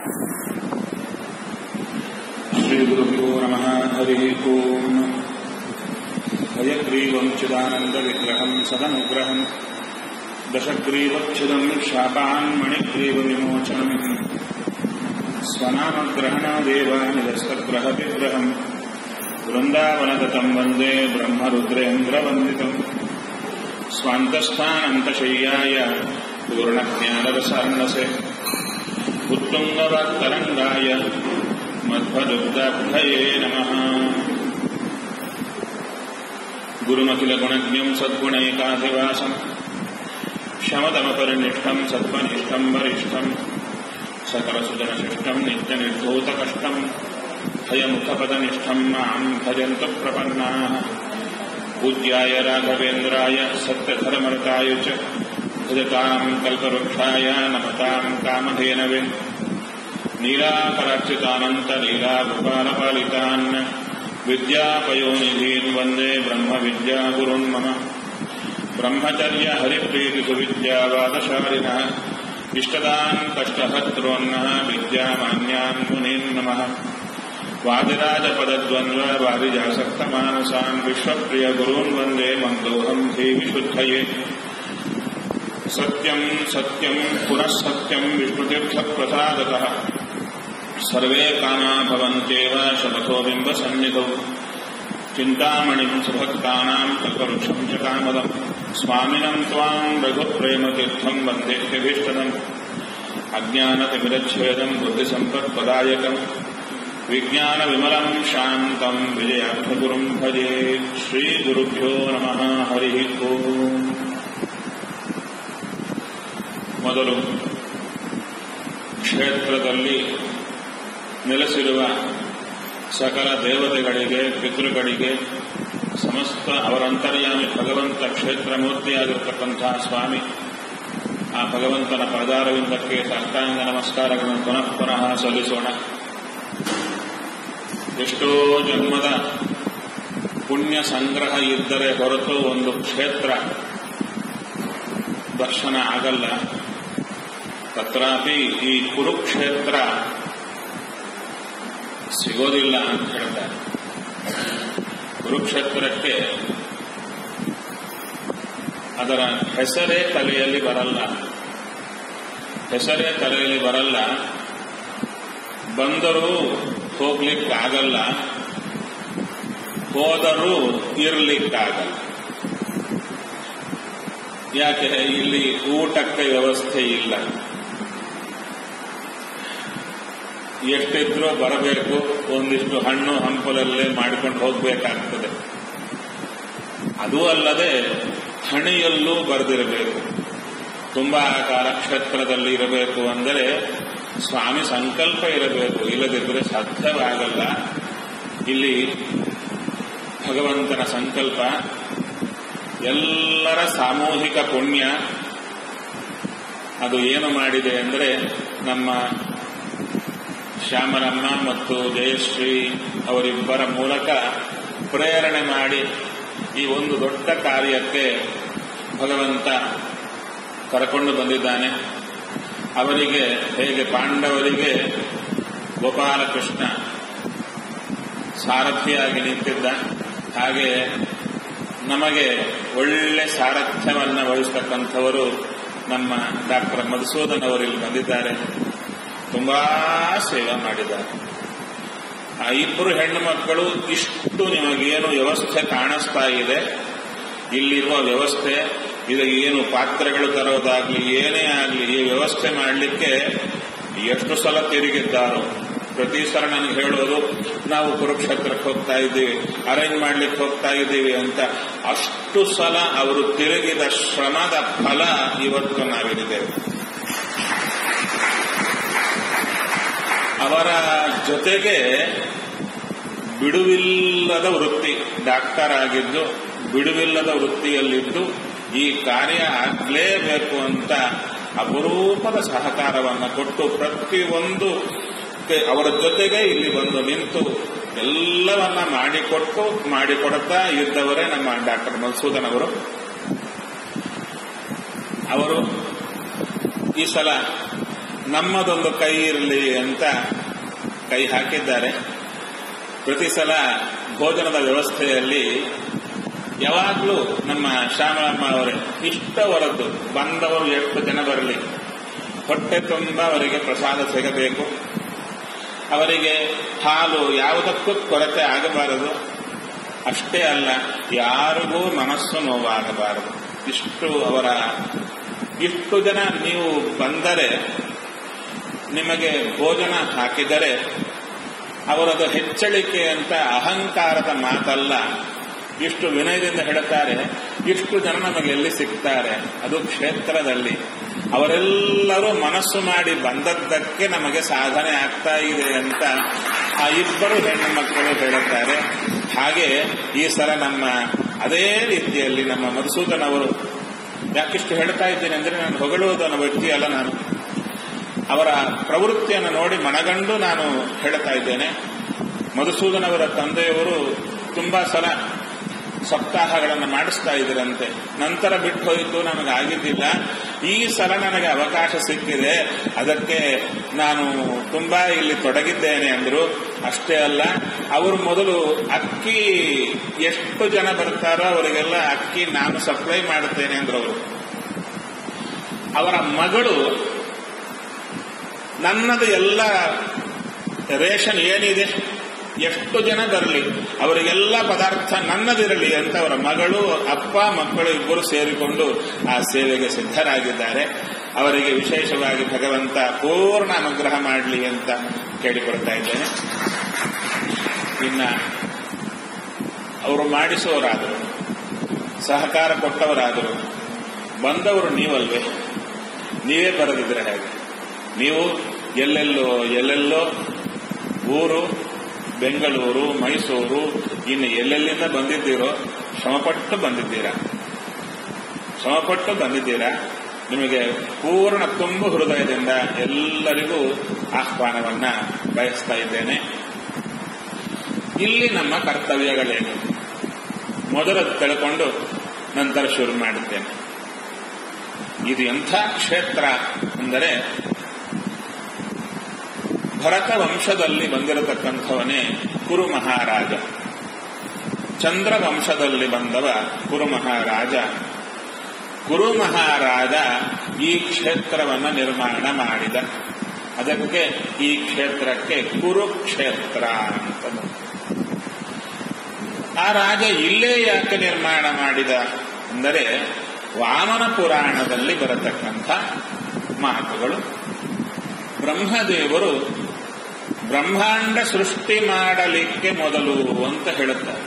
श्रीगुरुभ्यो नमः हरिः ओम् हयग्रीवम् चिदानन्दविग्रहम् सदनुग्रहम् दशग्रीवच्छिदम् शापान् मणिग्रीवविमोचनम् स्वनामग्रहणादेव निरस्तग्रहविग्रहम् वृन्दावनगतम् वन्दे ब्रह्मरुद्रेन्द्रवन्दितम् स्वान्तस्थानन्तशय्याय पूर्णज्ञानरसार्णसे उत्तुङ्गवत्तरङ्गाय मध्वदुग्धाब्धये नमः गुरुमखिलगुणज्ञम् सद्गुणैकाधिवासम् शमदमपरिनिष्ठम् सत्त्वनिष्ठम् वरिष्ठम् सकलसुजनशिष्टम् नित्यनिर्धूतकष्टम् हयमुखपदनिष्ठम् माम् भजन्तु प्रपन्नाः पूज्याय राघवेन्द्राय सत्यधर्मरताय च भजताम् कल्पवृक्षाय नमताम् कामधेनवे नीलाकरार्चितानन्तलीलागोपालपालितान् विद्यापयोनिधीन् वन्दे ब्रह्मविद्यागुरुन् मम ब्रह्मचर्यहरिप्रीतिसुविद्यावादशालिनः इष्टदान् कष्टहत्रोन्नः विद्यामान्यान् मुनीन् नमः वादिराजपदद्वन्द्ववादिजासक्तमानसान् विश्वप्रियगुरून् वन्दे मन्दोऽहम् धीविशुद्धये सत्यम् सत्यम् पुनः सत्यम् विष्णुतीर्थप्रसादतः सर्वे कामा भवन्त्येव शपथो बिम्बसन्निधौ चिन्तामणिम् सुभक्तानाम् कल्पवृक्षम् च कामदम् स्वामिनम् त्वाम् रघुप्रेमतीर्थम् वन्देह्यभीष्टदम् अज्ञानतिमिरच्छेदम् बुद्धिसम्पत्पदायकम् विज्ञानविमलम् शान्तम् विजयार्थगुरुम् भजे श्रीगुरुभ्यो नमः हरिः ओम् ಮೊದಲು ಕ್ಷೇತ್ರದಲ್ಲಿ ನೆಲೆಸಿರುವ ಸಕಲ ದೇವತೆಗಳಿಗೆ ಪಿತೃಗಳಿಗೆ ಸಮಸ್ತ ಅವರ ಅಂತರ್ಯಾಮಿ ಭಗವಂತ ಕ್ಷೇತ್ರ ಮೂರ್ತಿಯಾಗಿರ್ತಕ್ಕಂತಹ ಸ್ವಾಮಿ ಆ ಭಗವಂತನ ಪದಾರವಿಂದಕ್ಕೆ ಸಾಷ್ಟಾಂಗ ನಮಸ್ಕಾರಗಳನ್ನು ಪುನಃ ಪುನಃ ಸಲ್ಲಿಸೋಣ ಎಷ್ಟೋ ಜನ್ಮದ ಪುಣ್ಯ ಸಂಗ್ರಹ ಇದ್ದರೆ ಹೊರತು ಒಂದು ಕ್ಷೇತ್ರ ದರ್ಶನ ಆಗಲ್ಲ ತತ್ರಾಪಿ ಈ ಕುರುಕ್ಷೇತ್ರ ಸಿಗೋದಿಲ್ಲ ಅಂತ ಹೇಳ್ತಾರೆ ಕುರುಕ್ಷೇತ್ರಕ್ಕೆ ಅದರ ಹೆಸರೇ ತಲೆಯಲ್ಲಿ ಬರಲ್ಲ ಹೆಸರೇ ತಲೆಯಲ್ಲಿ ಬರಲ್ಲ ಬಂದರೂ ಹೋಗ್ಲಿಕ್ಕಾಗಲ್ಲ ಹೋದರೂ ಇರ್ಲಿಕ್ಕಾಗಲ್ಲ ಯಾಕೆ ಇಲ್ಲಿ ಊಟಕ್ಕೆ ವ್ಯವಸ್ಥೆ ಇಲ್ಲ ಎಷ್ಟಿದ್ರೂ ಬರಬೇಕು ಒಂದಿಷ್ಟು ಹಣ್ಣು ಹಂಪಲಲ್ಲೇ ಮಾಡಿಕೊಂಡು ಹೋಗಬೇಕಾಗ್ತದೆ ಅದೂ ಅಲ್ಲದೆ ಹಣಿಯಲ್ಲೂ ಬರೆದಿರಬೇಕು ತುಂಬಾ ಕಾಲ ಕ್ಷೇತ್ರದಲ್ಲಿ ಇರಬೇಕು ಅಂದರೆ ಸ್ವಾಮಿ ಸಂಕಲ್ಪ ಇರಬೇಕು ಇಲ್ಲದಿದ್ದರೆ ಸಾಧ್ಯವಾಗಲ್ಲ ಇಲ್ಲಿ ಭಗವಂತನ ಸಂಕಲ್ಪ ಎಲ್ಲರ ಸಾಮೂಹಿಕ ಪುಣ್ಯ ಅದು ಏನು ಮಾಡಿದೆ ಅಂದರೆ ನಮ್ಮ ಶ್ಯಾಮರಮ್ಮ ಮತ್ತು ಜಯಶ್ರೀ ಅವರಿಬ್ಬರ ಮೂಲಕ ಪ್ರೇರಣೆ ಮಾಡಿ ಈ ಒಂದು ದೊಡ್ಡ ಕಾರ್ಯಕ್ಕೆ ಭಗವಂತ ಕರಕೊಂಡು ಬಂದಿದ್ದಾನೆ ಅವರಿಗೆ ಹೇಗೆ ಪಾಂಡವರಿಗೆ ಗೋಪಾಲಕೃಷ್ಣ ಸಾರಥಿಯಾಗಿ ನಿಂತಿದ್ದ ಹಾಗೆ ನಮಗೆ ಒಳ್ಳೆ ಸಾರಥ್ಯವನ್ನ ವಹಿಸ್ತಕ್ಕಂಥವರು ನಮ್ಮ ಡಾಕ್ಟರ್ ಮಧುಸೂದನ್ ಅವರು ಇಲ್ಲಿ ಬಂದಿದ್ದಾರೆ ತುಂಬಾ ಸೇವೆ ಮಾಡಿದ್ದಾರೆ ಆ ಇಬ್ಬರು ಹೆಣ್ಣು ಮಕ್ಕಳು ಇಷ್ಟು ನಿಮಗೇನು ವ್ಯವಸ್ಥೆ ಕಾಣಿಸ್ತಾ ಇದೆ ಇಲ್ಲಿರುವ ವ್ಯವಸ್ಥೆ ಇದು ಏನು ಪಾತ್ರೆಗಳು ತರೋದಾಗ್ಲಿ ಏನೇ ಆಗಲಿ ಈ ವ್ಯವಸ್ಥೆ ಮಾಡಲಿಕ್ಕೆ ಎಷ್ಟು ಸಲ ತಿರುಗಿದ್ದಾರೋ ಪ್ರತಿ ಸಲ ನನಗೆ ಹೇಳೋದು ನಾವು ಕುರುಕ್ಷೇತ್ರಕ್ಕೆ ಹೋಗ್ತಾ ಇದ್ದೀವಿ ಅರೇಂಜ್ ಮಾಡ್ಲಿಕ್ಕೆ ಹೋಗ್ತಾ ಇದ್ದೀವಿ ಅಂತ ಅಷ್ಟು ಸಲ ಅವರು ತಿರುಗಿದ ಶ್ರಮದ ಫಲ ಇವತ್ತು ನಾವಿದ್ದೇವೆ ಅವರ ಜೊತೆಗೆ ಬಿಡುವಿಲ್ಲದ ವೃತ್ತಿ ಡಾಕ್ಟರ್ ಆಗಿದ್ದು ಬಿಡುವಿಲ್ಲದ ವೃತ್ತಿಯಲ್ಲಿದ್ದು ಈ ಕಾರ್ಯ ಆಗಲೇಬೇಕು ಅಂತ ಅಪರೂಪದ ಸಹಕಾರವನ್ನು ಕೊಟ್ಟು ಪ್ರತಿಯೊಂದು ಅವರ ಜೊತೆಗೆ ಇಲ್ಲಿ ಬಂದು ನಿಂತು ಎಲ್ಲವನ್ನ ಮಾಡಿಕೊಟ್ಟು ಮಾಡಿಕೊಡುತ್ತಾ ಇದ್ದವರೇ ನಮ್ಮ ಡಾಕ್ಟರ್ ಮಧುಸೂದನ್ ಅವರು ಅವರು ಈ ಸಲ ನಮ್ಮದೊಂದು ಕೈ ಇರಲಿ ಅಂತ ಕೈ ಹಾಕಿದ್ದಾರೆ ಪ್ರತಿ ಸಲ ಭೋಜನದ ವ್ಯವಸ್ಥೆಯಲ್ಲಿ ಯಾವಾಗಲೂ ನಮ್ಮ ಶ್ಯಾಮಳಮ್ಮ ಅವರೇ ಇಷ್ಟವರದ್ದು ಬಂದವರು ಎಷ್ಟು ಜನ ಬರಲಿ ಹೊಟ್ಟೆ ತುಂಬ ಅವರಿಗೆ ಪ್ರಸಾದ ಸಿಗಬೇಕು ಅವರಿಗೆ ಹಾಲು ಯಾವುದಕ್ಕೂ ಕೊರತೆ ಆಗಬಾರದು ಅಷ್ಟೇ ಅಲ್ಲ ಯಾರಿಗೂ ಮನಸ್ಸು ನೋವಾಗಬಾರದು ಇಷ್ಟು ಅವರ ಇಷ್ಟು ಜನ ನೀವು ಬಂದರೆ ನಿಮಗೆ ಭೋಜನ ಹಾಕಿದರೆ ಅವರದು ಹೆಚ್ಚಳಿಕೆ ಅಂತ ಅಹಂಕಾರದ ಮಾತಲ್ಲ ಇಷ್ಟು ವಿನಯದಿಂದ ಹೇಳುತ್ತಾರೆ ಇಷ್ಟು ಜನ ನಮಗೆ ಎಲ್ಲಿ ಸಿಗ್ತಾರೆ ಅದು ಕ್ಷೇತ್ರದಲ್ಲಿ ಅವರೆಲ್ಲರೂ ಮನಸ್ಸು ಮಾಡಿ ಬಂದದ್ದಕ್ಕೆ ನಮಗೆ ಸಾಧನೆ ಆಗ್ತಾ ಇದೆ ಅಂತ ಆ ಇಬ್ಬರು ಹೆಣ್ಣು ಮಕ್ಕಳು ಹೇಳುತ್ತಾರೆ ಹಾಗೆ ಈ ಸಲ ನಮ್ಮ ಅದೇ ರೀತಿಯಲ್ಲಿ ನಮ್ಮ ಮಧುಸೂದನ್ ಅವರು ಯಾಕಿಷ್ಟು ಹೇಳ್ತಾ ಇದ್ದೇನೆ ಅಂದ್ರೆ ನಾನು ಹೊಗಳುವುದು ಅನ್ನೋ ವ್ಯಕ್ತಿ ಅಲ್ಲ ನಾನು ಅವರ ಪ್ರವೃತ್ತಿಯನ್ನು ನೋಡಿ ಮನಗಂಡು ನಾನು ಹೇಳ್ತಾ ಇದ್ದೇನೆ ಮಧುಸೂದನ್ ಅವರ ತಂದೆಯವರು ತುಂಬಾ ಸಲ ಸಪ್ತಾಹಗಳನ್ನು ಮಾಡಿಸ್ತಾ ಇದ್ರಂತೆ ನಂತರ ಬಿಟ್ಟು ಹೋಯಿತು ನನಗೆ ಆಗಿದ್ದಿಲ್ಲ ಈ ಸಲ ನನಗೆ ಅವಕಾಶ ಸಿಕ್ಕಿದೆ ಅದಕ್ಕೆ ನಾನು ತುಂಬಾ ಇಲ್ಲಿ ತೊಡಗಿದ್ದೇನೆ ಅಂದ್ರು ಅಷ್ಟೇ ಅಲ್ಲ ಅವರು ಮೊದಲು ಅಕ್ಕಿ ಎಷ್ಟು ಜನ ಬರ್ತಾರೋ ಅವರಿಗೆಲ್ಲ ಅಕ್ಕಿ ನಾನು ಸಪ್ಲೈ ಮಾಡುತ್ತೇನೆ ಅಂದ್ರು ಅವರು ಅವರ ಮಗಳು ನನ್ನದು ಎಲ್ಲ ರೇಷನ್ ಏನಿದೆ ಎಷ್ಟು ಜನ ಬರಲಿ ಅವರಿಗೆಲ್ಲ ಪದಾರ್ಥ ನನ್ನದಿರಲಿ ಅಂತ ಅವರ ಮಗಳು ಅಪ್ಪ ಮಕ್ಕಳು ಇಬ್ಬರು ಸೇರಿಕೊಂಡು ಆ ಸೇವೆಗೆ ಸಿದ್ಧರಾಗಿದ್ದಾರೆ ಅವರಿಗೆ ವಿಶೇಷವಾಗಿ ಭಗವಂತ ಪೂರ್ಣ ಅನುಗ್ರಹ ಮಾಡಲಿ ಅಂತ ಕೇಳಿಕೊಳ್ತಾ ಇದ್ದೇನೆ ಇನ್ನ ಅವರು ಮಾಡಿಸುವವರಾದರು ಸಹಕಾರ ಕೊಟ್ಟವರಾದರು ಬಂದವರು ನೀವಲ್ವೇ ನೀವೇ ಬರೆದಿದ್ರೆ ಹೇಗೆ ನೀವು ಎಲ್ಲೆಲ್ಲೋ ಎಲ್ಲೆಲ್ಲೋ ಊರು ಬೆಂಗಳೂರು ಮೈಸೂರು ಇನ್ನು ಎಲ್ಲೆಲ್ಲಿಂದ ಬಂದಿದ್ದೀರೋ ಶ್ರಮಪಟ್ಟು ಬಂದಿದ್ದೀರಾ ಶ್ರಮಪಟ್ಟು ಬಂದಿದ್ದೀರಾ ನಿಮಗೆ ಪೂರ್ಣ ತುಂಬು ಹೃದಯದಿಂದ ಎಲ್ಲರಿಗೂ ಆಹ್ವಾನವನ್ನ ಬಯಸ್ತಾ ಇದ್ದೇನೆ ಇಲ್ಲಿ ನಮ್ಮ ಕರ್ತವ್ಯಗಳೇನು ಮೊದಲು ತಿಳ್ಕೊಂಡು ನಂತರ ಶುರು ಮಾಡುತ್ತೇನೆ ಇದು ಎಂಥ ಕ್ಷೇತ್ರ ಅಂದರೆ ಭರತ ವಂಶದಲ್ಲಿ ಬಂದಿರತಕ್ಕಂಥವನೇ ಕುರು ಮಹಾರಾಜ ಚಂದ್ರ ವಂಶದಲ್ಲಿ ಬಂದವ ಕುರು ಮಹಾರಾಜ ಕುರು ಮಹಾರಾಜ ಈ ಕ್ಷೇತ್ರವನ್ನು ನಿರ್ಮಾಣ ಮಾಡಿದ ಅದಕ್ಕೆ ಈ ಕ್ಷೇತ್ರಕ್ಕೆ ಕುರುಕ್ಷೇತ್ರ ಅಂತ ಆ ರಾಜ ಇಲ್ಲೇ ಯಾಕೆ ನಿರ್ಮಾಣ ಮಾಡಿದ ಅಂದರೆ ವಾಮನ ಪುರಾಣದಲ್ಲಿ ಬರತಕ್ಕಂಥ ಮಾತುಗಳು ಬ್ರಹ್ಮದೇವರು ಬ್ರಹ್ಮಾಂಡ ಸೃಷ್ಟಿ ಮಾಡಲಿಕ್ಕೆ ಮೊದಲು ಅಂತ ಹೇಳುತ್ತಾರೆ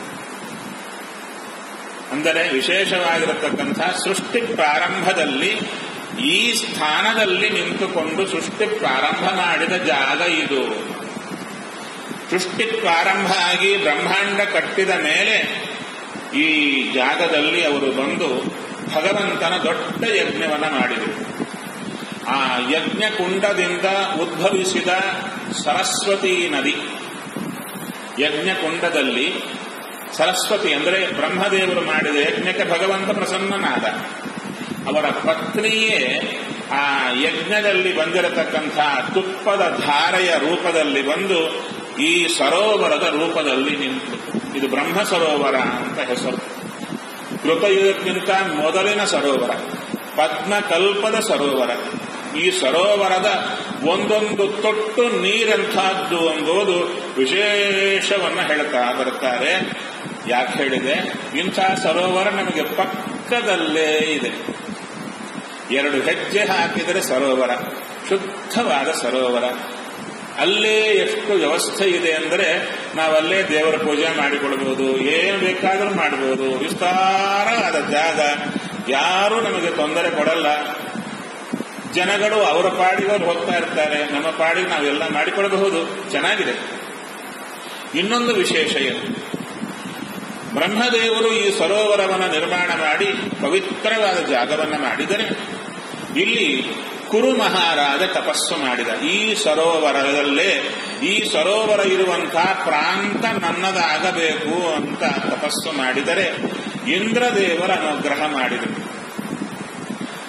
ಅಂದರೆ ವಿಶೇಷವಾಗಿರತಕ್ಕಂಥ ಸೃಷ್ಟಿ ಪ್ರಾರಂಭದಲ್ಲಿ ಈ ಸ್ಥಾನದಲ್ಲಿ ನಿಂತುಕೊಂಡು ಸೃಷ್ಟಿ ಪ್ರಾರಂಭ ಮಾಡಿದ ಜಾಗ ಇದು ಸೃಷ್ಟಿ ಪ್ರಾರಂಭ ಆಗಿ ಬ್ರಹ್ಮಾಂಡ ಕಟ್ಟಿದ ಮೇಲೆ ಈ ಜಾಗದಲ್ಲಿ ಅವರು ಬಂದು ಭಗವಂತನ ದೊಡ್ಡ ಯಜ್ಞವನ್ನ ಮಾಡಿದರು ಆ ಯಜ್ಞ ಕುಂಡದಿಂದ ಉದ್ಭವಿಸಿದ ಸರಸ್ವತಿ ನದಿ ಯಜ್ಞ ಕುಂಡದಲ್ಲಿ ಸರಸ್ವತಿ ಅಂದರೆ ಬ್ರಹ್ಮದೇವರು ಮಾಡಿದ ಯಜ್ಞಕ್ಕೆ ಭಗವಂತ ಪ್ರಸನ್ನನಾದ ಅವರ ಪತ್ನಿಯೇ ಆ ಯಜ್ಞದಲ್ಲಿ ಬಂದಿರತಕ್ಕಂಥ ತುಪ್ಪದ ಧಾರೆಯ ರೂಪದಲ್ಲಿ ಬಂದು ಈ ಸರೋವರದ ರೂಪದಲ್ಲಿ ನಿಂತು ಇದು ಬ್ರಹ್ಮ ಸರೋವರ ಅಂತ ಹೆಸರು ಕೃತಯುಗಕ್ಕಿಂತ ಮೊದಲಿನ ಸರೋವರ ಪದ್ಮಕಲ್ಪದ ಸರೋವರ ಈ ಸರೋವರದ ಒಂದೊಂದು ತೊಟ್ಟು ನೀರೆಂಥದ್ದು ಎಂಬುದು ವಿಶೇಷವನ್ನ ಹೇಳ್ತಾ ಬರ್ತಾರೆ ಯಾಕೆ ಹೇಳಿದೆ ಇಂಥ ಸರೋವರ ನಮಗೆ ಪಕ್ಕದಲ್ಲೇ ಇದೆ ಎರಡು ಹೆಜ್ಜೆ ಹಾಕಿದರೆ ಸರೋವರ ಶುದ್ಧವಾದ ಸರೋವರ ಅಲ್ಲೇ ಎಷ್ಟು ವ್ಯವಸ್ಥೆ ಇದೆ ಅಂದರೆ ನಾವಲ್ಲೇ ದೇವರ ಪೂಜೆ ಮಾಡಿಕೊಳ್ಬಹುದು ಏನು ಬೇಕಾದರೂ ಮಾಡಬಹುದು ವಿಸ್ತಾರವಾದ ಜಾಗ ಯಾರೂ ನಮಗೆ ತೊಂದರೆ ಕೊಡಲ್ಲ ಜನಗಳು ಅವರ ಪಾಡಿಗೆ ಅವ್ರು ಹೋಗ್ತಾ ಇರ್ತಾರೆ ನಮ್ಮ ಪಾಡಿಗೆ ನಾವೆಲ್ಲ ಮಾಡಿಕೊಡಬಹುದು ಚೆನ್ನಾಗಿದೆ ಇನ್ನೊಂದು ವಿಶೇಷ ಏನು ಬ್ರಹ್ಮದೇವರು ಈ ಸರೋವರವನ್ನು ನಿರ್ಮಾಣ ಮಾಡಿ ಪವಿತ್ರವಾದ ಜಾಗವನ್ನು ಮಾಡಿದರೆ ಇಲ್ಲಿ ಕುರು ಮಹಾರಾಜ ತಪಸ್ಸು ಮಾಡಿದ ಈ ಸರೋವರದಲ್ಲೇ ಈ ಸರೋವರ ಇರುವಂತಹ ಪ್ರಾಂತ ನನ್ನದಾಗಬೇಕು ಅಂತ ತಪಸ್ಸು ಮಾಡಿದರೆ ಇಂದ್ರದೇವರ ಅನುಗ್ರಹ ಮಾಡಿದರು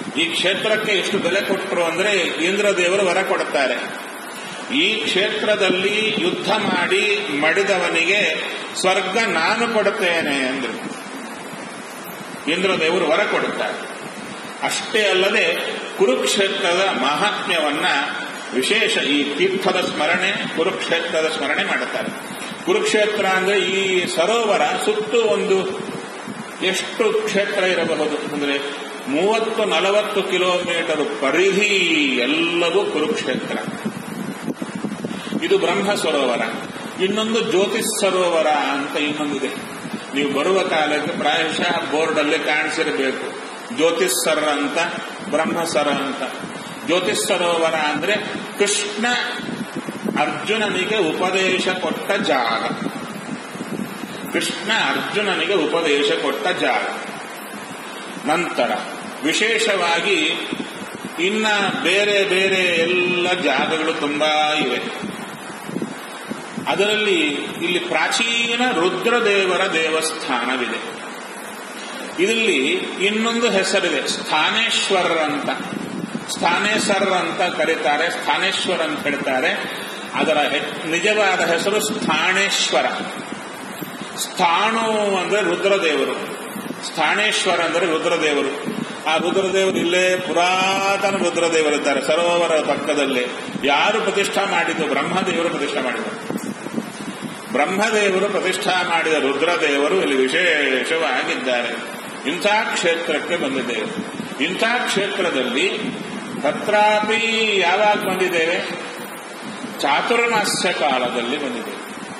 ಈ ಕ್ಷೇತ್ರಕ್ಕೆ ಎಷ್ಟು ಬೆಲೆ ಕೊಟ್ಟರು ಅಂದ್ರೆ ಇಂದ್ರದೇವರು ವರ ಕೊಡುತ್ತಾರೆ ಈ ಕ್ಷೇತ್ರದಲ್ಲಿ ಯುದ್ಧ ಮಾಡಿ ಮಡಿದವನಿಗೆ ಸ್ವರ್ಗ ನಾನು ಕೊಡುತ್ತೇನೆ ಅಂದ್ರು ಇಂದ್ರದೇವರು ವರ ಕೊಡುತ್ತಾರೆ ಅಷ್ಟೇ ಅಲ್ಲದೆ ಕುರುಕ್ಷೇತ್ರದ ಮಹಾತ್ಮ್ಯವನ್ನ ವಿಶೇಷ ಈ ತೀರ್ಥದ ಸ್ಮರಣೆ ಕುರುಕ್ಷೇತ್ರದ ಸ್ಮರಣೆ ಮಾಡುತ್ತಾರೆ ಕುರುಕ್ಷೇತ್ರ ಅಂದ್ರೆ ಈ ಸರೋವರ ಸುತ್ತು ಒಂದು ಎಷ್ಟು ಕ್ಷೇತ್ರ ಇರಬಹುದು ಅಂದ್ರೆ ಮೂವತ್ತು ನಲವತ್ತು ಕಿಲೋಮೀಟರ್ ಪರಿಧಿ ಎಲ್ಲವೂ ಕುರುಕ್ಷೇತ್ರ ಇದು ಬ್ರಹ್ಮ ಸರೋವರ ಇನ್ನೊಂದು ಜ್ಯೋತಿಷ್ ಸರೋವರ ಅಂತ ಇನ್ನೊಂದಿದೆ ನೀವು ಬರುವ ಕಾಲಕ್ಕೆ ಪ್ರಾಯಶಃ ಬೋರ್ಡಲ್ಲೇ ಕಾಣಿಸಿರಬೇಕು ಜ್ಯೋತಿಷ್ ಸರ ಅಂತ ಬ್ರಹ್ಮ ಸರ ಅಂತ ಜ್ಯೋತಿಷ್ ಸರೋವರ ಅಂದ್ರೆ ಕೃಷ್ಣ ಅರ್ಜುನನಿಗೆ ಉಪದೇಶ ಕೊಟ್ಟ ಜಾಗ ಕೃಷ್ಣ ಅರ್ಜುನನಿಗೆ ಉಪದೇಶ ಕೊಟ್ಟ ಜಾಗ ನಂತರ ವಿಶೇಷವಾಗಿ ಇನ್ನ ಬೇರೆ ಬೇರೆ ಎಲ್ಲ ಜಾಗಗಳು ತುಂಬಾ ಇವೆ ಅದರಲ್ಲಿ ಇಲ್ಲಿ ಪ್ರಾಚೀನ ರುದ್ರದೇವರ ದೇವಸ್ಥಾನವಿದೆ ಇದರಲ್ಲಿ ಇನ್ನೊಂದು ಹೆಸರಿದೆ ಸ್ಥಾನೇಶ್ವರ ಅಂತ ಸ್ಥಾನೇಶ್ವರ ಅಂತ ಕರೀತಾರೆ ಸ್ಥಾನೇಶ್ವರ ಅಂತ ಹೇಳ್ತಾರೆ ಅದರ ನಿಜವಾದ ಹೆಸರು ಸ್ಥಾನೇಶ್ವರ ಸ್ಥಾಣು ಅಂದ್ರೆ ರುದ್ರದೇವರು ಸ್ಥಾನೇಶ್ವರ ಅಂದ್ರೆ ರುದ್ರದೇವರು ಆ ರುದ್ರದೇವರು ಇಲ್ಲೇ ಪುರಾತನ ರುದ್ರದೇವರಿದ್ದಾರೆ ಸರೋವರ ಪಕ್ಕದಲ್ಲಿ ಯಾರು ಪ್ರತಿಷ್ಠಾ ಮಾಡಿದ್ದು ಬ್ರಹ್ಮದೇವರು ಪ್ರತಿಷ್ಠಾ ಮಾಡಿದರು ಬ್ರಹ್ಮದೇವರು ಪ್ರತಿಷ್ಠಾ ಮಾಡಿದ ರುದ್ರದೇವರು ಇಲ್ಲಿ ವಿಶೇಷವಾಗಿದ್ದಾರೆ ಇಂಥ ಕ್ಷೇತ್ರಕ್ಕೆ ಬಂದಿದ್ದೇವೆ ಇಂಥ ಕ್ಷೇತ್ರದಲ್ಲಿ ತತ್ರಾಪಿ ಯಾವಾಗ ಬಂದಿದ್ದೇವೆ ಚಾತುರ್ಮಾಸ್ಯ ಕಾಲದಲ್ಲಿ ಬಂದಿದ್ದೇವೆ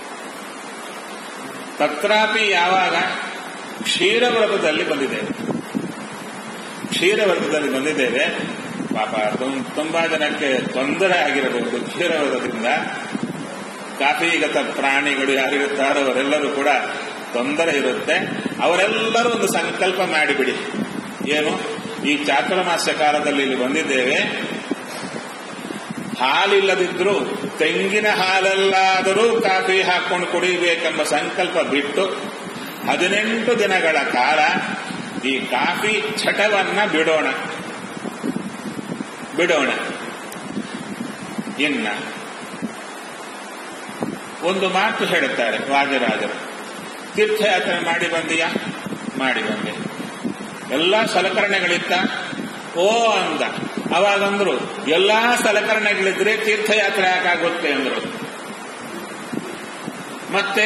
ತತ್ರಾಪಿ ಯಾವಾಗ ಕ್ಷೀರವ್ರತದಲ್ಲಿ ಬಂದಿದ್ದೇವೆ ಕ್ಷೀರವ್ರತದಲ್ಲಿ ಬಂದಿದ್ದೇವೆ ಪಾಪ ತುಂಬಾ ಜನಕ್ಕೆ ತೊಂದರೆ ಆಗಿರಬಹುದು ಕ್ಷೀರವ್ರತದಿಂದ ಕಾಫಿಗತ ಪ್ರಾಣಿಗಳು ಯಾರಿರುತ್ತಾರೋ ಅವರೆಲ್ಲರೂ ಕೂಡ ತೊಂದರೆ ಇರುತ್ತೆ ಅವರೆಲ್ಲರೂ ಒಂದು ಸಂಕಲ್ಪ ಮಾಡಿಬಿಡಿ ಏನು ಈ ಚಾತುರ್ಮಾಸ್ಯ ಕಾಲದಲ್ಲಿ ಇಲ್ಲಿ ಬಂದಿದ್ದೇವೆ ಹಾಲಿಲ್ಲದಿದ್ರೂ ತೆಂಗಿನ ಹಾಲಲ್ಲಾದರೂ ಕಾಫಿ ಹಾಕೊಂಡು ಕುಡಿಯಬೇಕೆಂಬ ಸಂಕಲ್ಪ ಬಿಟ್ಟು ಹದಿನೆಂಟು ದಿನಗಳ ಕಾಲ ಈ ಕಾಫಿ ಚಟವನ್ನ ಬಿಡೋಣ ಬಿಡೋಣ ಇನ್ನ ಒಂದು ಮಾತು ಹೇಳುತ್ತಾರೆ ವಾಜರಾಜರು ತೀರ್ಥಯಾತ್ರೆ ಮಾಡಿ ಬಂದೀಯಾ ಮಾಡಿ ಬಂದೆ ಎಲ್ಲ ಸಲಕರಣೆಗಳಿತ್ತ ಓ ಅಂದ ಅವಾಗಂದ್ರು ಎಲ್ಲಾ ಸಲಕರಣೆಗಳಿದ್ರೆ ತೀರ್ಥಯಾತ್ರೆ ಯಾಕಾಗುತ್ತೆ ಅಂದ್ರು ಮತ್ತೆ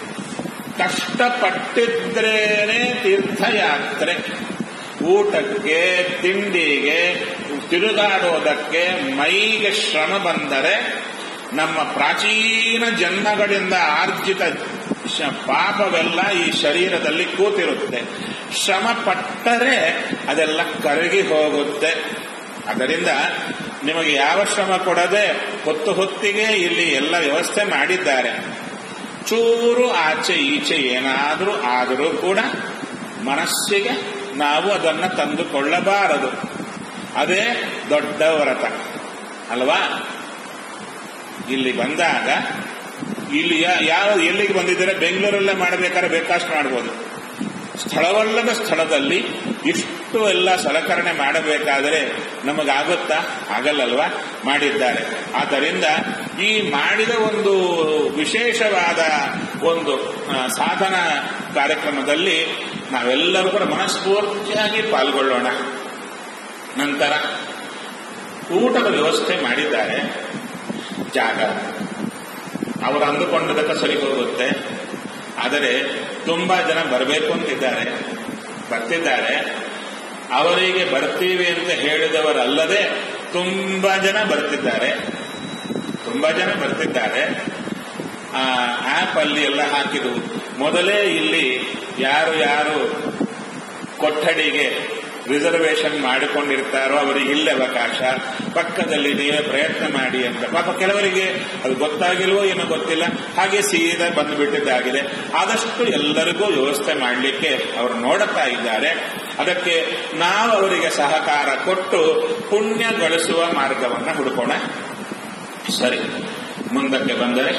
ಕಷ್ಟಪಟ್ಟಿದ್ರೇನೆ ತೀರ್ಥಯಾತ್ರೆ ಊಟಕ್ಕೆ ತಿಂಡಿಗೆ ತಿರುಗಾಡೋದಕ್ಕೆ ಮೈಗೆ ಶ್ರಮ ಬಂದರೆ ನಮ್ಮ ಪ್ರಾಚೀನ ಜನ್ಮಗಳಿಂದ ಆರ್ಜಿತ ಪಾಪವೆಲ್ಲ ಈ ಶರೀರದಲ್ಲಿ ಕೂತಿರುತ್ತೆ ಶ್ರಮ ಪಟ್ಟರೆ ಅದೆಲ್ಲ ಕರಗಿ ಹೋಗುತ್ತೆ ಅದರಿಂದ ನಿಮಗೆ ಯಾವ ಶ್ರಮ ಕೊಡದೆ ಹೊತ್ತು ಹೊತ್ತಿಗೆ ಇಲ್ಲಿ ಎಲ್ಲ ವ್ಯವಸ್ಥೆ ಮಾಡಿದ್ದಾರೆ ಚೂರು ಆಚೆ ಈಚೆ ಏನಾದರೂ ಆದರೂ ಕೂಡ ಮನಸ್ಸಿಗೆ ನಾವು ಅದನ್ನ ತಂದುಕೊಳ್ಳಬಾರದು ಅದೇ ದೊಡ್ಡ ವ್ರತ ಅಲ್ವಾ ಇಲ್ಲಿ ಬಂದಾಗ ಇಲ್ಲಿ ಯಾವ ಎಲ್ಲಿಗೆ ಬಂದಿದ್ದಾರೆ ಬೆಂಗಳೂರಲ್ಲೇ ಮಾಡಬೇಕಾದ್ರೆ ಬೇಕಷ್ಟು ಮಾಡ್ಬೋದು ಸ್ಥಳವಲ್ಲದ ಸ್ಥಳದಲ್ಲಿ ಇಷ್ಟು ಎಲ್ಲ ಸಲಕರಣೆ ಮಾಡಬೇಕಾದರೆ ನಮಗಾಗುತ್ತಾ ಆಗಲ್ಲಲ್ವಾ ಮಾಡಿದ್ದಾರೆ ಆದ್ದರಿಂದ ಈ ಮಾಡಿದ ಒಂದು ವಿಶೇಷವಾದ ಒಂದು ಸಾಧನ ಕಾರ್ಯಕ್ರಮದಲ್ಲಿ ನಾವೆಲ್ಲರೂ ಕೂಡ ಮನಸ್ಫೂರ್ತಿಯಾಗಿ ಪಾಲ್ಗೊಳ್ಳೋಣ ನಂತರ ಊಟದ ವ್ಯವಸ್ಥೆ ಮಾಡಿದ್ದಾರೆ ಜಾಗ ಅವರು ಅಂದುಕೊಂಡದಕ್ಕೆ ಸರಿ ಹೋಗುತ್ತೆ ಆದರೆ ತುಂಬಾ ಜನ ಬರಬೇಕು ಅಂತಿದ್ದಾರೆ ಬರ್ತಿದ್ದಾರೆ ಅವರಿಗೆ ಬರ್ತೀವಿ ಅಂತ ಹೇಳಿದವರಲ್ಲದೆ ತುಂಬಾ ಜನ ಬರ್ತಿದ್ದಾರೆ ತುಂಬಾ ಜನ ಬರ್ತಿದ್ದಾರೆ ಆ ಆಪ್ ಅಲ್ಲಿ ಎಲ್ಲ ಹಾಕಿದ್ದು ಮೊದಲೇ ಇಲ್ಲಿ ಯಾರು ಯಾರು ಕೊಠಡಿಗೆ ರಿಸರ್ವೇಶನ್ ಮಾಡಿಕೊಂಡಿರ್ತಾರೋ ಅವರಿಗೆ ಇಲ್ಲಿ ಅವಕಾಶ ಪಕ್ಕದಲ್ಲಿ ನೀವೇ ಪ್ರಯತ್ನ ಮಾಡಿ ಅಂತ ಪಾಪ ಕೆಲವರಿಗೆ ಅದು ಗೊತ್ತಾಗಿಲ್ವೋ ಏನೋ ಗೊತ್ತಿಲ್ಲ ಹಾಗೆ ಸೀದಾ ಬಂದುಬಿಟ್ಟಿದ್ದಾಗಿದೆ ಆದಷ್ಟು ಎಲ್ಲರಿಗೂ ವ್ಯವಸ್ಥೆ ಮಾಡಲಿಕ್ಕೆ ಅವರು ನೋಡುತ್ತಾ ಇದ್ದಾರೆ ಅದಕ್ಕೆ ನಾವು ಅವರಿಗೆ ಸಹಕಾರ ಕೊಟ್ಟು ಪುಣ್ಯ ಗಳಿಸುವ ಮಾರ್ಗವನ್ನು ಹುಡುಕೋಣ ಸರಿ ಮುಂದಕ್ಕೆ ಬಂದರೆ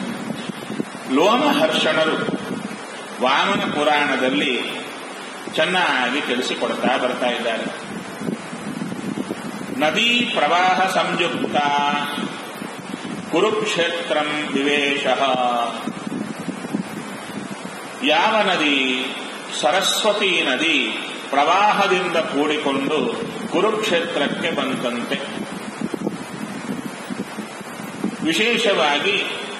ಲೋಮಹರ್ಷಣರು ವಾಮನ ಪುರಾಣದಲ್ಲಿ ಚೆನ್ನಾಗಿ ತಿಳಿಸಿಕೊಡ್ತಾ ಬರ್ತಾ ಇದ್ದಾರೆ ನದೀ ಪ್ರವಾಹ ಸಂಯುಕ್ತ ಕುರುಕ್ಷೇತ್ರಂ ವಿವೇಶ ಯಾವ ನದಿ ಸರಸ್ವತಿ ನದಿ ಪ್ರವಾಹದಿಂದ ಕೂಡಿಕೊಂಡು ಕುರುಕ್ಷೇತ್ರಕ್ಕೆ ಬಂತಂತೆ ವಿಶೇಷವಾಗಿ